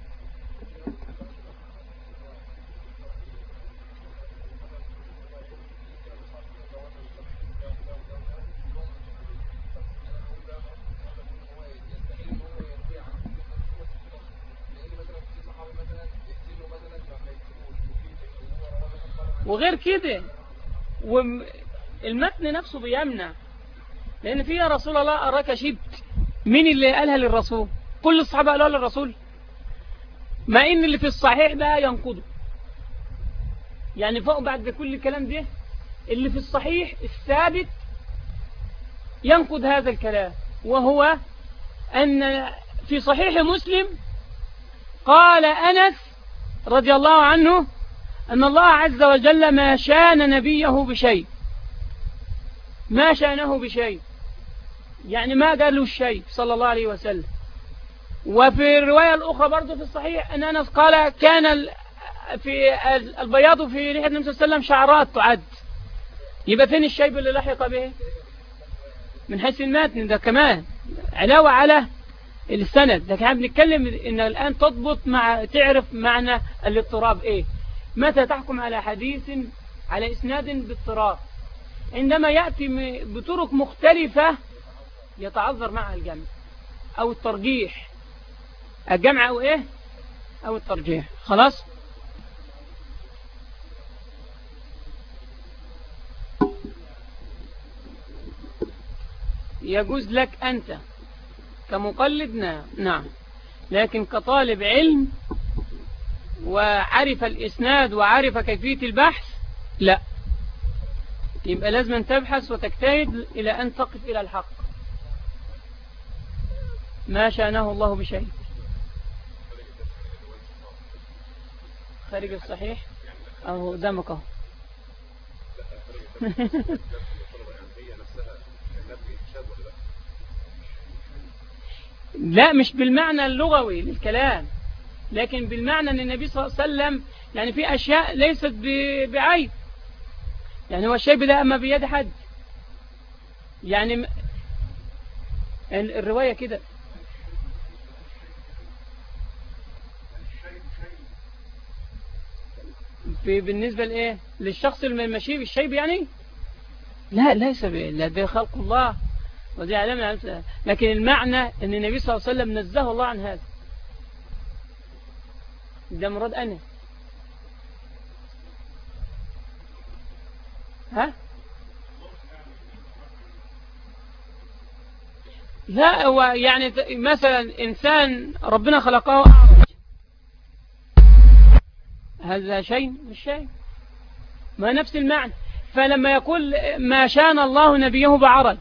وغير كده والمتن نفسه بيمنع لأن فيها رسول الله أراك شبت مين اللي قالها للرسول كل الصحابة قالوا للرسول ما إن اللي في الصحيح بقى ينقضه يعني فوق بعد كل الكلام ده اللي في الصحيح الثابت ينقض هذا الكلام وهو أن في صحيح مسلم قال أنس رضي الله عنه أن الله عز وجل ما شان نبيه بشيء ما شانه بشيء يعني ما قال له الشيء صلى الله عليه وسلم وفي الرواية الأخرى برضو في الصحيح أن أنس قال كان في البياض في ريحة النبي صلى الله عليه وسلم شعرات تعد يبقى فين الشيب اللي لحق به من حيث المتن ده كمان علاوة على السند لكن احنا بنتكلم ان الآن تضبط مع تعرف معنى الاضطراب ايه متى تحكم على حديث على إسناد باضطراب عندما يأتي بطرق مختلفة يتعذر معها الجمع أو الترجيح الجمع أو إيه أو الترجيح خلاص يجوز لك أنت كمقلد نعم لكن كطالب علم وعرف الإسناد وعرف كيفية البحث لا يبقى لازم أن تبحث وتجتهد إلى أن تقف إلى الحق ما شانه الله بشيء خارج الصحيح أو قدامك اهو لا مش بالمعنى اللغوي للكلام لكن بالمعنى أن النبي صلى الله عليه وسلم يعني في أشياء ليست بعيب يعني هو الشيء ده أما بيد حد يعني الرواية كده في بالنسبة لإيه للشخص المشي بالشيب يعني لا ليس لا ده خلق الله ودي علامة لكن المعنى أن النبي صلى الله عليه وسلم نزه الله عن هذا ده مراد أنا ها لا هو يعني مثلا إنسان ربنا خلقه أعرج هذا شيء مش شيء ما نفس المعنى فلما يقول ما شان الله نبيه بعرج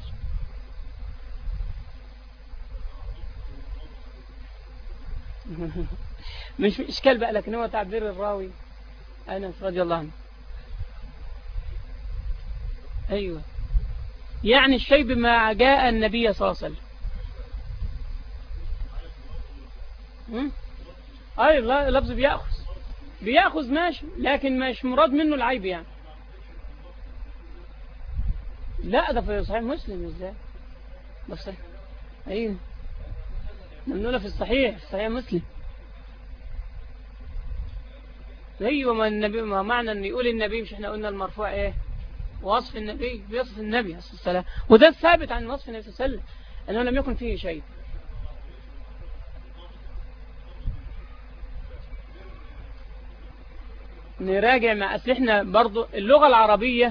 مش إشكال بقى لكن هو تعبير الراوي أنس رضي الله عنه أيوة يعني الشيء بما جاء النبي صلى الله عليه وسلم أي لا لفظ بيأخذ بيأخذ ماشي لكن مش مراد منه العيب يعني لا ده في صحيح مسلم ازاي بس ايوه ممنونة في الصحيح في صحيح مسلم ايوه ما النبي ما معنى ان يقول النبي مش احنا قلنا المرفوع ايه وصف النبي بيصف النبي عليه الصلاه والسلام وده ثابت عن وصف النبي صلى الله عليه وسلم انه لم يكن فيه شيء نراجع مع أصل احنا برضو اللغة العربية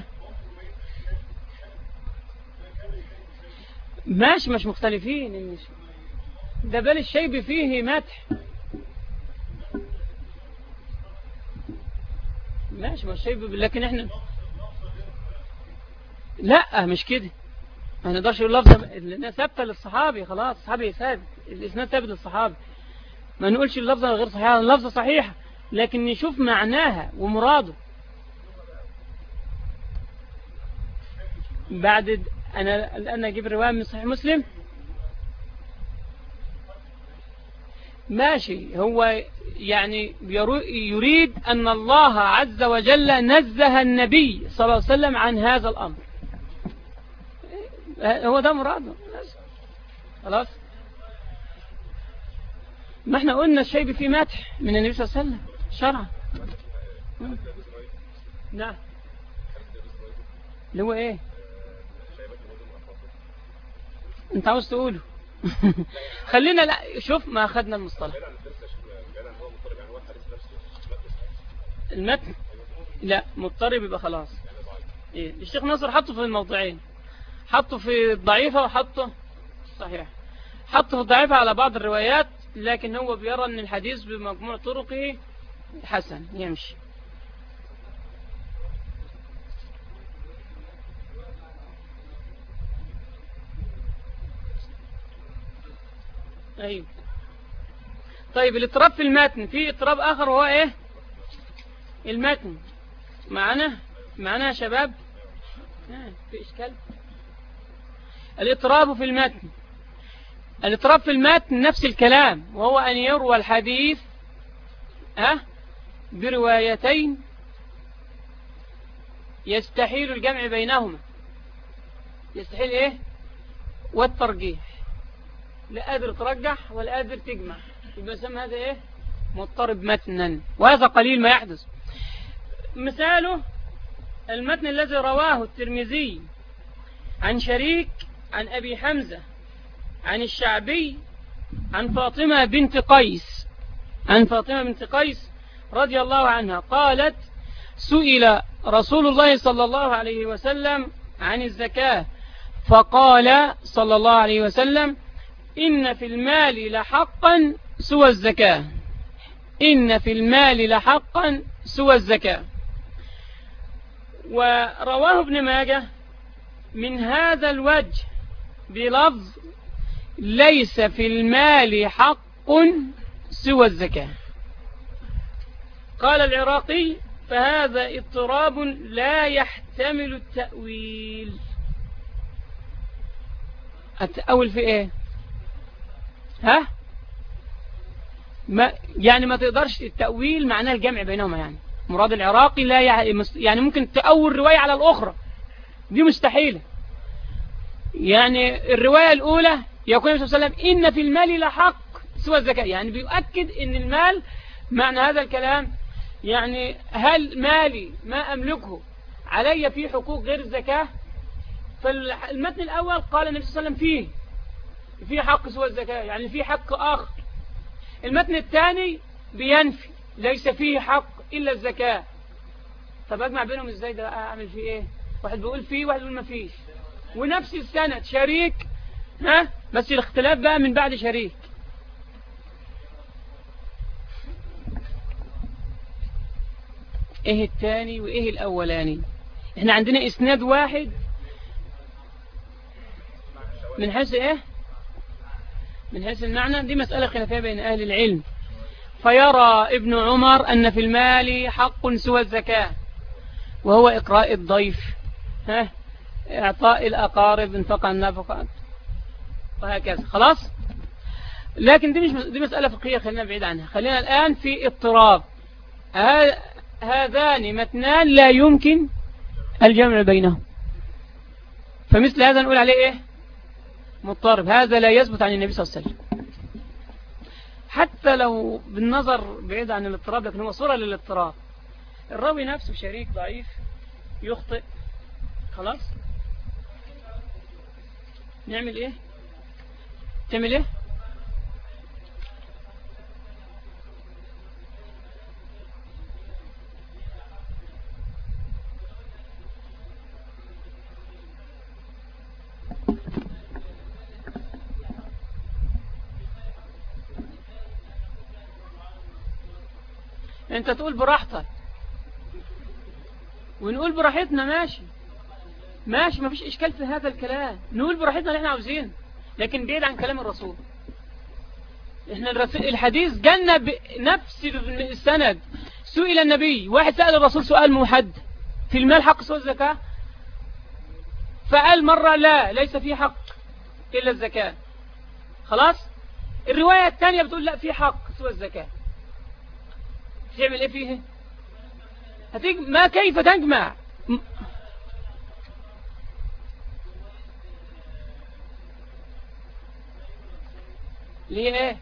ماشي مش مختلفين ده بل الشيب فيه مدح ماشي ما الشيب لكن احنا لا مش كده ما نقدرش نقول لفظه ثابته للصحابي خلاص الصحابي ثابت الاسناد ثابت للصحابي ما نقولش اللفظه غير صحيحه اللفظه صحيحه لكن نشوف معناها ومراده بعد أنا الآن أجيب رواية من صحيح مسلم ماشي هو يعني يريد أن الله عز وجل نزه النبي صلى الله عليه وسلم عن هذا الأمر هو ده مراده خلاص ما احنا قلنا الشيء في مدح من النبي صلى الله عليه وسلم شرعا نعم اللي هو ايه انت عاوز تقوله خلينا لا شوف ما اخذنا المصطلح المتن لا مضطرب يبقى خلاص إيه؟ الشيخ ناصر حطه في الموضوعين حطه في الضعيفة وحطه صحيح حطه في الضعيفة على بعض الروايات لكن هو بيرى ان الحديث بمجموع طرقه حسن يمشي أيوه طيب الاضطراب في المتن في اضطراب آخر وهو إيه المتن معنا معنا يا شباب آه، في إشكال الاضطراب في المتن الاضطراب في المتن نفس الكلام وهو أن يروى الحديث أه بروايتين يستحيل الجمع بينهما يستحيل ايه والترجيح لا قادر ترجح ولا قادر تجمع يبقى يسمى هذا ايه مضطرب متنا وهذا قليل ما يحدث مثاله المتن الذي رواه الترمذي عن شريك عن أبي حمزة عن الشعبي عن فاطمة بنت قيس عن فاطمة بنت قيس رضي الله عنها قالت سئل رسول الله صلى الله عليه وسلم عن الزكاة فقال صلى الله عليه وسلم إن في المال لحقا سوى الزكاة إن في المال لحقا سوى الزكاة ورواه ابن ماجه من هذا الوجه بلفظ ليس في المال حق سوى الزكاة قال العراقي فهذا اضطراب لا يحتمل التأويل التأول في ايه ها ما يعني ما تقدرش التأويل معناه الجمع بينهما يعني مراد العراقي لا يعني ممكن تأول رواية على الأخرى دي مستحيلة يعني الرواية الأولى يقول النبي صلى الله عليه وسلم إن في المال لحق سوى الزكاة يعني بيؤكد إن المال معنى هذا الكلام يعني هل مالي ما أملكه علي فيه حقوق غير الزكاة فالمتن الأول قال النبي صلى الله عليه وسلم فيه في حق سوى الزكاة يعني في حق آخر المتن الثاني بينفي ليس فيه حق إلا الزكاة طب أجمع بينهم إزاي ده أعمل فيه إيه واحد بيقول فيه واحد بيقول ما فيش ونفس السند شريك ها بس الاختلاف بقى من بعد شريك ايه الثاني وايه الاولاني احنا عندنا اسناد واحد من حيث ايه من حيث المعنى دي مسألة خلافية بين أهل العلم فيرى ابن عمر أن في المال حق سوى الزكاة وهو إقراء الضيف ها إعطاء الأقارب انفقى النفقات وهكذا خلاص لكن دي مش دي مسألة فقهية خلينا بعيد عنها خلينا الآن في اضطراب هذان متنان لا يمكن الجمع بينهم فمثل هذا نقول عليه ايه مضطرب هذا لا يثبت عن النبي صلى الله عليه وسلم حتى لو بالنظر بعيد عن الاضطراب لكن هو صورة للاضطراب الراوي نفسه شريك ضعيف يخطئ خلاص نعمل ايه تعمل ايه انت تقول براحتك ونقول براحتنا ماشي ماشي ما فيش اشكال في هذا الكلام نقول براحتنا اللي احنا عاوزين لكن بعيد عن كلام الرسول احنا الحديث جالنا بنفس السند سئل النبي واحد سأل الرسول سؤال محد في المال حق سوى الزكاة فقال مرة لا ليس في حق إلا الزكاة خلاص الرواية الثانية بتقول لا في حق سوى الزكاة تعمل ايه فيه هتيجي ما كيف تجمع ليه ايه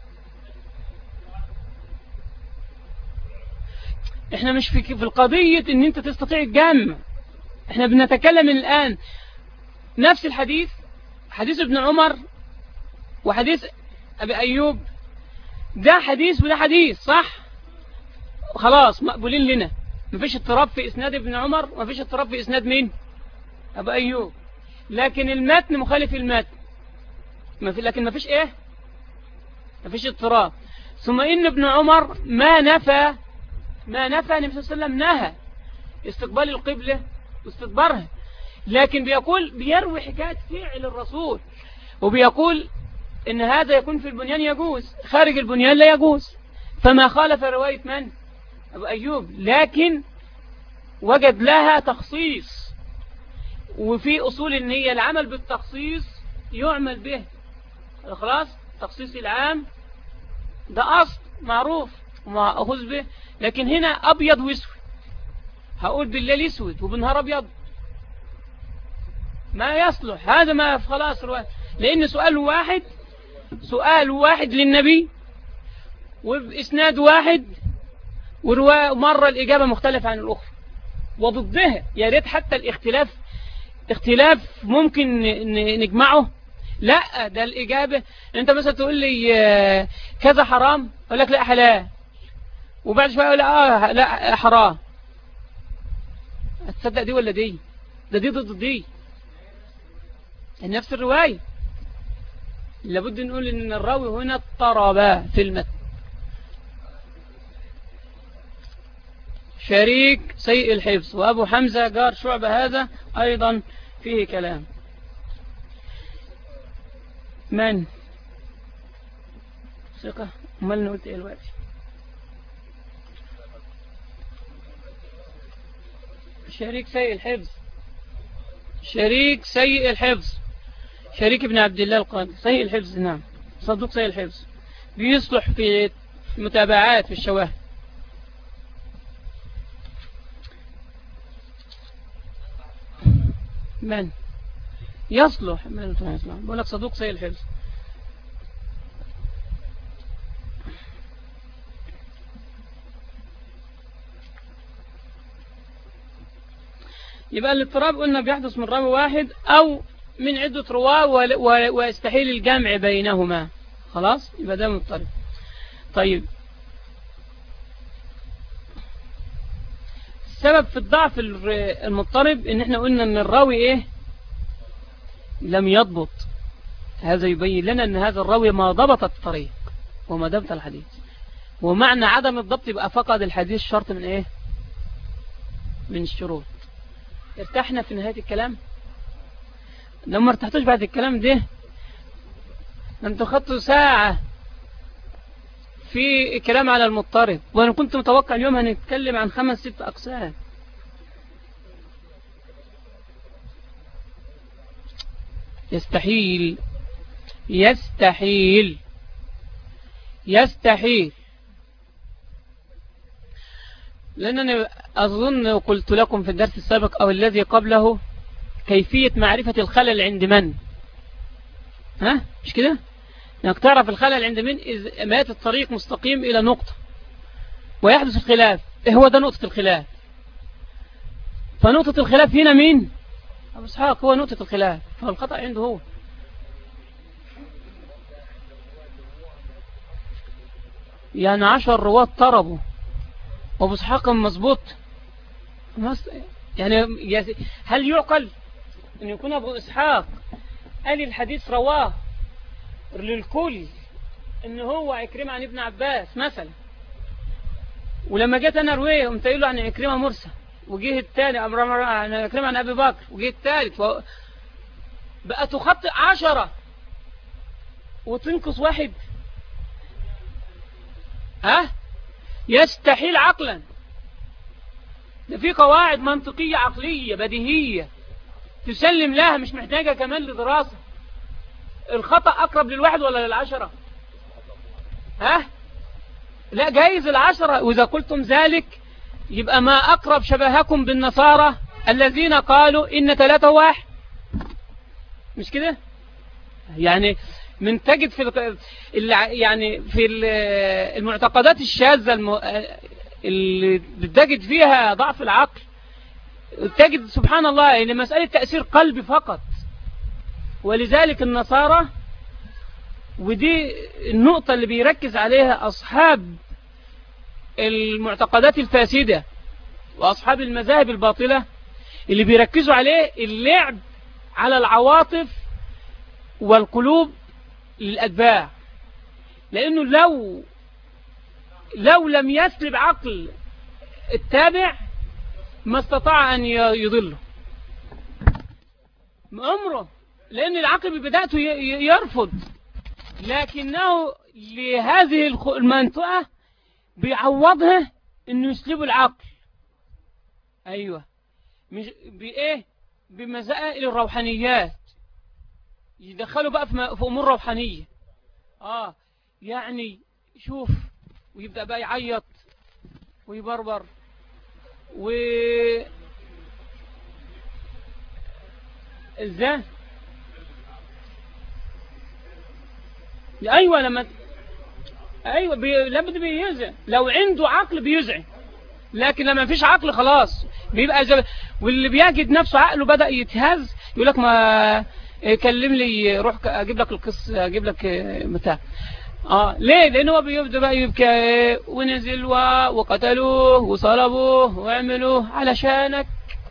احنا مش في في القضية ان انت تستطيع الجمع احنا بنتكلم الان نفس الحديث حديث ابن عمر وحديث ابي ايوب ده حديث وده حديث صح خلاص مقبولين لنا مفيش اضطراب في اسناد ابن عمر ومفيش اضطراب في اسناد مين ابو ايوب لكن المتن مخالف المتن لكن مفيش ايه مفيش اضطراب ثم ان ابن عمر ما نفى ما نفى النبي صلى الله عليه وسلم نهى استقبال القبلة واستدبارها لكن بيقول بيروي حكاية فعل الرسول وبيقول ان هذا يكون في البنيان يجوز خارج البنيان لا يجوز فما خالف رواية من أبو أيوب لكن وجد لها تخصيص وفي أصول ان هي العمل بالتخصيص يعمل به خلاص تخصيص العام ده أصل معروف ومأخذ به لكن هنا أبيض واسود هقول بالليل اسود وبالنهار أبيض ما يصلح هذا ما خلاص رواية لأن سؤال واحد سؤال واحد للنبي وبإسناد واحد ومرة الإجابة مختلفة عن الأخرى وضدها يا ريت حتى الاختلاف اختلاف ممكن نجمعه لا ده الإجابة انت مثلا تقول لي آه، كذا حرام اقول لك لا حلال وبعد شوية اقول اه لا حرام هتصدق دي ولا دي ده دي ضد دي نفس الرواية لابد نقول ان الراوي هنا اضطرب في المتن شريك سيء الحفظ وأبو حمزة جار شعبة هذا أيضا فيه كلام من ثقة امال نقول ايه الوقت شريك سيء الحفظ شريك سيء الحفظ شريك ابن عبد الله القاضي سيء الحفظ نعم صدوق سيء الحفظ بيصلح في متابعات في الشواهد من يصلح من يصلح بقول لك صدوق سيء الحفظ يبقى الاضطراب قلنا بيحدث من راوي واحد أو من عدة رواه ويستحيل الجمع بينهما خلاص يبقى ده مضطرب طيب السبب في الضعف المضطرب ان احنا قلنا ان الراوي ايه لم يضبط هذا يبين لنا ان هذا الراوي ما ضبط الطريق وما ضبط الحديث ومعنى عدم الضبط يبقى فقد الحديث شرط من ايه من الشروط ارتحنا في نهاية الكلام لو ما ارتحتوش بعد الكلام ده انتوا خدتوا ساعة في كلام على المضطرب وانا كنت متوقع اليوم هنتكلم عن خمس ست اقسام يستحيل يستحيل يستحيل لأنني أظن قلت لكم في الدرس السابق أو الذي قبله كيفية معرفة الخلل عند من ها مش كده انك تعرف الخلل عند من إذا مات الطريق مستقيم إلى نقطة ويحدث الخلاف إيه هو ده نقطة الخلاف فنقطة الخلاف هنا مين أبو اسحاق هو نقطة الخلاف فالخطأ عنده هو يعني عشر رواد طربوا وابو اسحاق مظبوط يعني هل يعقل ان يكون ابو اسحاق قال الحديث رواه للكل ان هو عكرمة عن ابن عباس مثلا ولما جيت انا ارويه قمت قايل له عن عكرمة مرسى وجيه الثاني عن عكرمة عن ابي بكر وجيه الثالث و... بقى تخطئ عشرة وتنقص واحد ها يستحيل عقلا ده في قواعد منطقية عقلية بديهية تسلم لها مش محتاجة كمان لدراسة الخطأ أقرب للواحد ولا للعشرة ها لا جايز العشرة وإذا قلتم ذلك يبقى ما أقرب شبهكم بالنصارى الذين قالوا إن ثلاثة واحد مش كده يعني من تجد في يعني في المعتقدات الشاذة اللي تجد فيها ضعف العقل تجد سبحان الله ان مسألة تأثير قلبي فقط ولذلك النصارى ودي النقطة اللي بيركز عليها أصحاب المعتقدات الفاسدة وأصحاب المذاهب الباطلة اللي بيركزوا عليه اللعب على العواطف والقلوب للأتباع لأنه لو لو لم يسلب عقل التابع ما استطاع أن يضله أمره لأن العقل ببدايته يرفض لكنه لهذه المنطقة بيعوضها انه يسلبه العقل ايوه مش بايه بمسائل الروحانيات يدخلوا بقى في امور روحانيه اه يعني شوف ويبدا بقى يعيط ويبربر و ازاي ايوه لما ايوه بي... لابد بيزعل لو عنده عقل بيزعل لكن لما فيش عقل خلاص بيبقى زي... واللي بيجد نفسه عقله بدأ يتهز يقول لك ما كلم لي روح اجيب لك القصه اجيب لك بتاع اه ليه لان هو بيبدا بقى يبكي ونزل وقتلوه وصلبوه وعملوه علشانك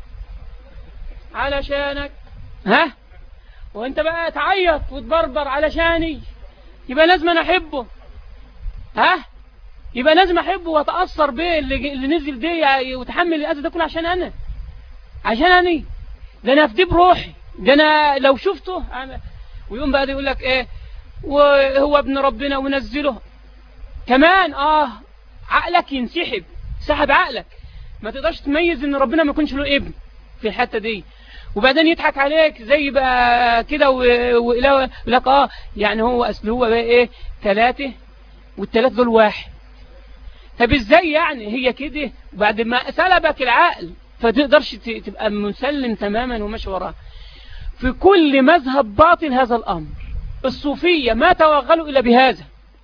علشانك ها وانت بقى تعيط وتبربر علشاني يبقى لازم انا احبه ها يبقى لازم احبه واتاثر به اللي, اللي نزل دي وتحمل الاذى ده كله عشان انا عشان انا ده انا افديه بروحي ده انا لو شفته ويقوم بقى يقول لك ايه وهو ابن ربنا ونزله كمان اه عقلك ينسحب سحب عقلك ما تقدرش تميز ان ربنا ما يكونش له ابن في الحته دي وبعدين يضحك عليك زي بقى كده ويقول لك اه يعني هو اصل هو بقى ايه ثلاثه والثلاثه دول واحد طب ازاي يعني هي كده بعد ما سلبك العقل فتقدرش تبقى مسلم تماما وماشي وراه في كل مذهب باطل هذا الامر الصوفيه ما توغلوا الا بهذا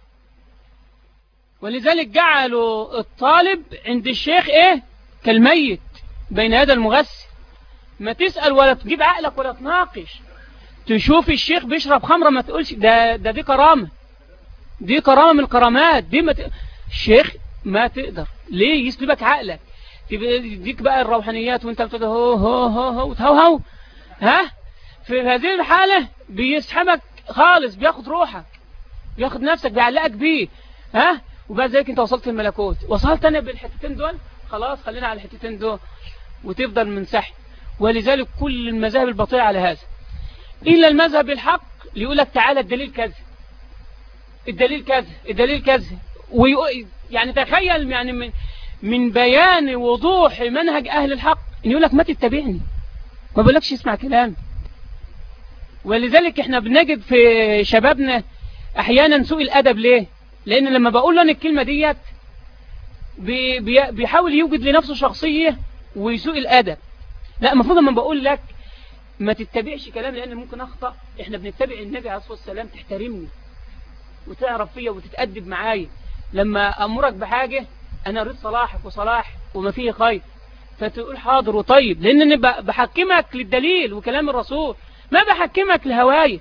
ولذلك جعلوا الطالب عند الشيخ ايه كالميت بين هذا المغسل ما تسأل ولا تجيب عقلك ولا تناقش تشوف الشيخ بيشرب خمرة ما تقولش ده, ده دي كرامة دي كرامة من الكرامات دي ما ت... الشيخ ما تقدر ليه يسلبك عقلك يديك بقى الروحانيات وانت بتقول هو هو هو هو وتهو هو ها في هذه الحالة بيسحبك خالص بياخد روحك بياخد نفسك بيعلقك بيه ها وبعد ذلك انت وصلت الملكوت وصلت انا بالحتتين دول خلاص خلينا على الحتتين دول وتفضل منسحب ولذلك كل المذاهب الباطئة على هذا إلا المذهب الحق ليقول لك تعالى الدليل كذا الدليل كذا الدليل كذا يعني تخيل يعني من من بيان وضوح منهج أهل الحق إن يقول لك ما تتبعني ما بقولكش اسمع كلام ولذلك احنا بنجد في شبابنا احيانا سوء الادب ليه لان لما بقول له الكلمة ديت بيحاول يوجد لنفسه شخصية ويسوء الادب لا المفروض لما بقول لك ما تتبعش كلام لان ممكن اخطأ احنا بنتبع النبي عليه الصلاة والسلام تحترمني وتعرف فيا وتتأدب معايا لما امرك بحاجة انا اريد صلاحك وصلاح وما فيه خير فتقول حاضر وطيب لان انا بحكمك للدليل وكلام الرسول ما بحكمك لهواي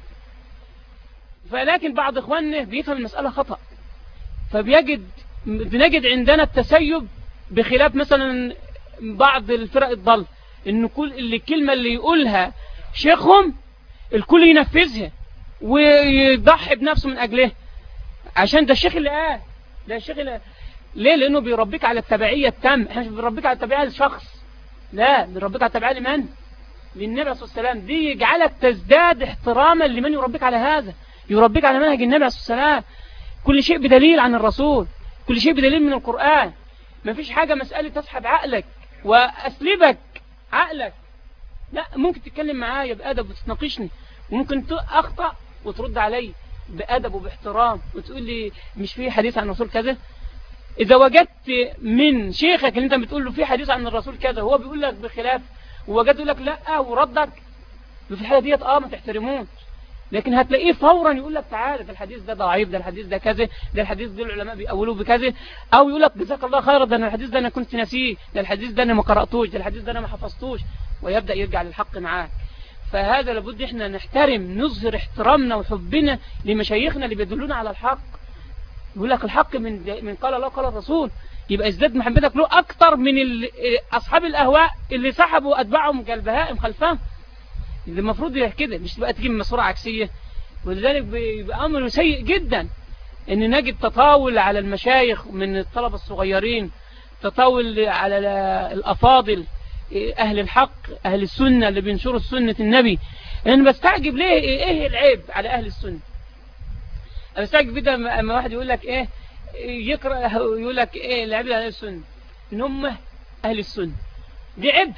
فلكن بعض اخواننا بيفهم المسألة خطأ فبيجد بنجد عندنا التسيب بخلاف مثلا بعض الفرق الضل ان كل اللي الكلمة اللي يقولها شيخهم الكل ينفذها ويضحي بنفسه من اجلها عشان ده الشيخ اللي قال ده الشيخ اللي ليه لانه بيربيك على التبعية التام احنا مش بيربيك على التبعية لشخص لا بيربيك على التبعية لمن للنبي صلى الله عليه وسلم دي يجعلك تزداد احتراما لمن يربيك على هذا يربيك على منهج النبي صلى الله عليه وسلم كل شيء بدليل عن الرسول كل شيء بدليل من القرآن ما فيش حاجة مسألة تسحب عقلك وأسلبك عقلك لا ممكن تتكلم معايا بأدب وتتناقشني وممكن أخطأ وترد علي بأدب وباحترام وتقول لي مش في حديث عن الرسول كذا إذا وجدت من شيخك اللي أنت بتقول له في حديث عن الرسول كذا هو بيقول لك بخلاف ووجدت يقول لك لا وردك في الحالة ديت اه ما تحترموش لكن هتلاقيه فورا يقول لك تعالى ده الحديث ده ضعيف ده الحديث ده كذا ده الحديث ده العلماء بيقولوه بكذا او يقول لك جزاك الله خيرا ده الحديث ده انا كنت ناسيه ده الحديث ده انا ما قراتوش ده الحديث ده انا ما حفظتوش ويبدا يرجع للحق معاك فهذا لابد احنا نحترم نظهر احترامنا وحبنا لمشايخنا اللي بيدلونا على الحق يقول لك الحق من من قال الله قال الرسول يبقى ازداد محبتك له اكتر من اصحاب الاهواء اللي سحبوا اتباعهم كالبهائم خلفهم اللي المفروض كده مش تبقى تجيب مصورة عكسية ولذلك بيبقى امر سيء جدا ان نجد تطاول على المشايخ من الطلبة الصغيرين تطاول على الافاضل اهل الحق اهل السنة اللي بينشروا سنة النبي انا بستعجب ليه ايه العيب على اهل السنة انا بستعجب جدا اما واحد يقول لك ايه يقرأ يقول لك ايه العيب على اهل السنة ان هم اهل السنة دي عيب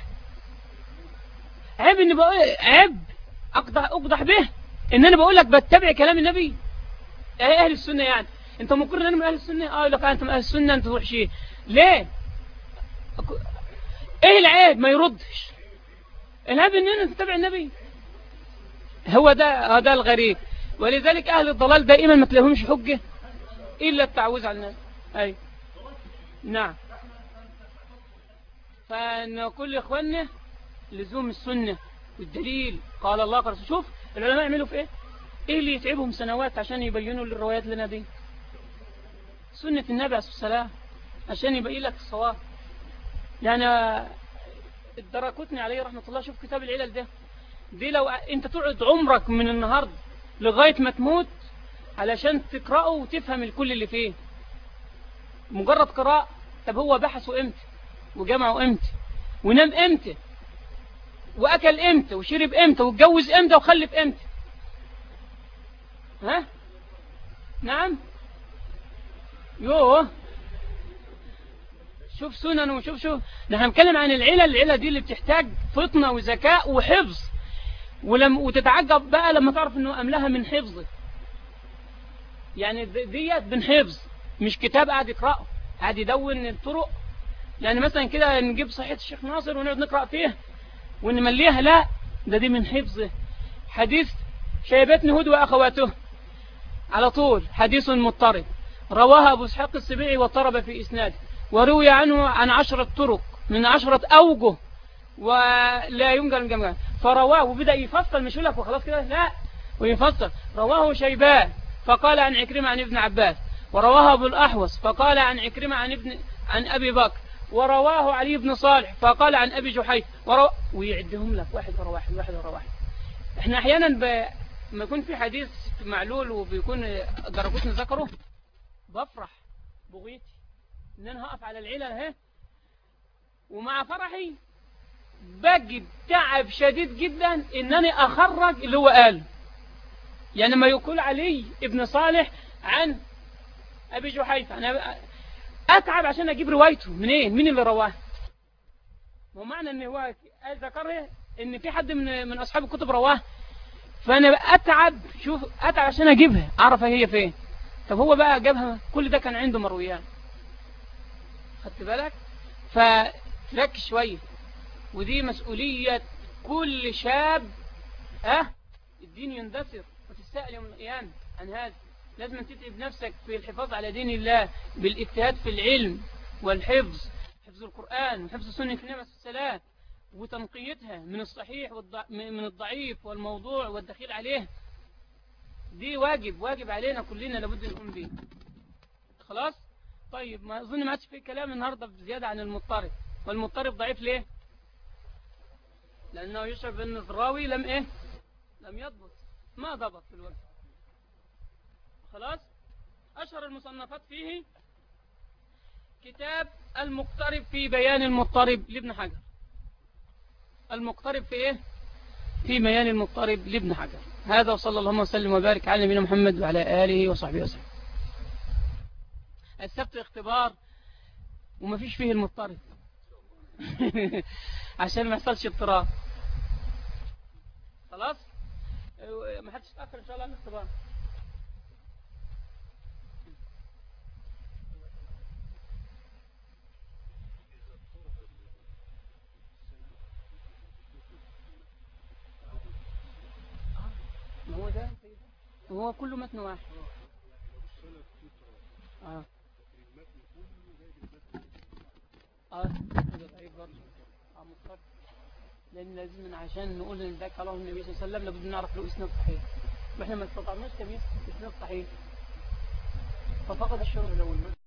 عيب ان بقول عيب اقضح اقضح به ان انا بقول لك بتبع كلام النبي اهل السنة يعني انت مقر ان انا من اهل السنة اه لك انت من اهل السنة انت تروح شيء ليه ايه العيب ما يردش العيب ان انا تتبع النبي هو ده هذا الغريب ولذلك اهل الضلال دائما ما تلاقيهمش حجة الا التعويذ على الناس اي نعم فان كل اخواننا لزوم السنة والدليل قال الله قال شوف العلماء يعملوا في ايه ايه اللي يتعبهم سنوات عشان يبينوا للروايات لنا دي سنة النبي عليه الصلاة والسلام عشان يبين لك الصواب يعني الدراكوتني عليه رحمة الله شوف كتاب العلل ده دي لو انت تقعد عمرك من النهاردة لغاية ما تموت علشان تقرأه وتفهم الكل اللي فيه مجرد قراءة طب هو بحثه امتى وجمعه امتى ونام امتى واكل امتى وشرب امتى واتجوز امتى وخلف امتى ها نعم يوه شوف سنن وشوف شوف نحن هنتكلم عن العلل العلة دي اللي بتحتاج فطنة وذكاء وحفظ ولم وتتعجب بقى لما تعرف انه املها من حفظه يعني ديت من حفظ مش كتاب قاعد يقرأه قاعد يدون الطرق يعني مثلا كده نجيب صحيح الشيخ ناصر ونقعد نقرأ فيه ونمليها لا ده دي من حفظه حديث شيبتني هود وأخواته على طول حديث مضطرب رواها أبو اسحاق السبيعي واضطرب في إسناده وروي عنه عن عشرة طرق من عشرة أوجه ولا ينقل الجمع فرواه وبدأ يفصل مش يقول لك وخلاص كده لا ويفصل رواه شيبان فقال عن عكرمة عن ابن عباس ورواه أبو الأحوص فقال عن عكرمة عن ابن عن أبي بكر ورواه علي بن صالح فقال عن أبي جحيف ورو... ويعدهم لك واحد ورا واحد واحد ورا واحد احنا احيانا ب... ما يكون في حديث معلول وبيكون درجتنا ذكره بفرح بغيتي ان انا هقف على العلل اهي ومع فرحي بجد تعب شديد جدا انني اخرج اللي هو قاله يعني ما يقول علي ابن صالح عن ابي جحيفه انا اتعب عشان اجيب روايته منين مين اللي رواه ومعنى ان هو قال ذكره ان في حد من من اصحاب الكتب رواه فانا اتعب شوف اتعب عشان اجيبها اعرف هي فين طب هو بقى جابها كل ده كان عنده مرويات خدت بالك فركز شويه ودي مسؤوليه كل شاب اه الدين يندثر وتستأل يوم القيامه عن هذا لازم تتعب نفسك في الحفاظ على دين الله بالاجتهاد في العلم والحفظ حفظ القرآن وحفظ سنة النبي عليه السلام وتنقيتها من الصحيح والضع... من الضعيف والموضوع والدخيل عليه دي واجب واجب علينا كلنا لابد نقوم به خلاص طيب ما اظن ما عادش في كلام النهارده بزياده عن المضطرب والمضطرب ضعيف ليه لانه يشعر بان الراوي لم ايه لم يضبط ما ضبط في الوقت خلاص أشهر المصنفات فيه كتاب المقترب في بيان المضطرب لابن حجر المقترب في ايه في بيان المضطرب لابن حجر هذا وصلى الله وسلم وبارك على نبينا محمد وعلى آله وصحبه وسلم السبت اختبار وما فيش فيه المضطرب عشان ما يحصلش اضطراب خلاص ما حدش يتأخر ان شاء الله عن الاختبار هو ده هو كله متن واحد اه اه ده ضعيف برضه اه مضطر لان لازم عشان نقول ان ده كلام النبي صلى الله عليه وسلم لابد نعرف له اسناد صحيح واحنا ما استطعناش تمييز اسناد صحيح ففقد الشهر الاول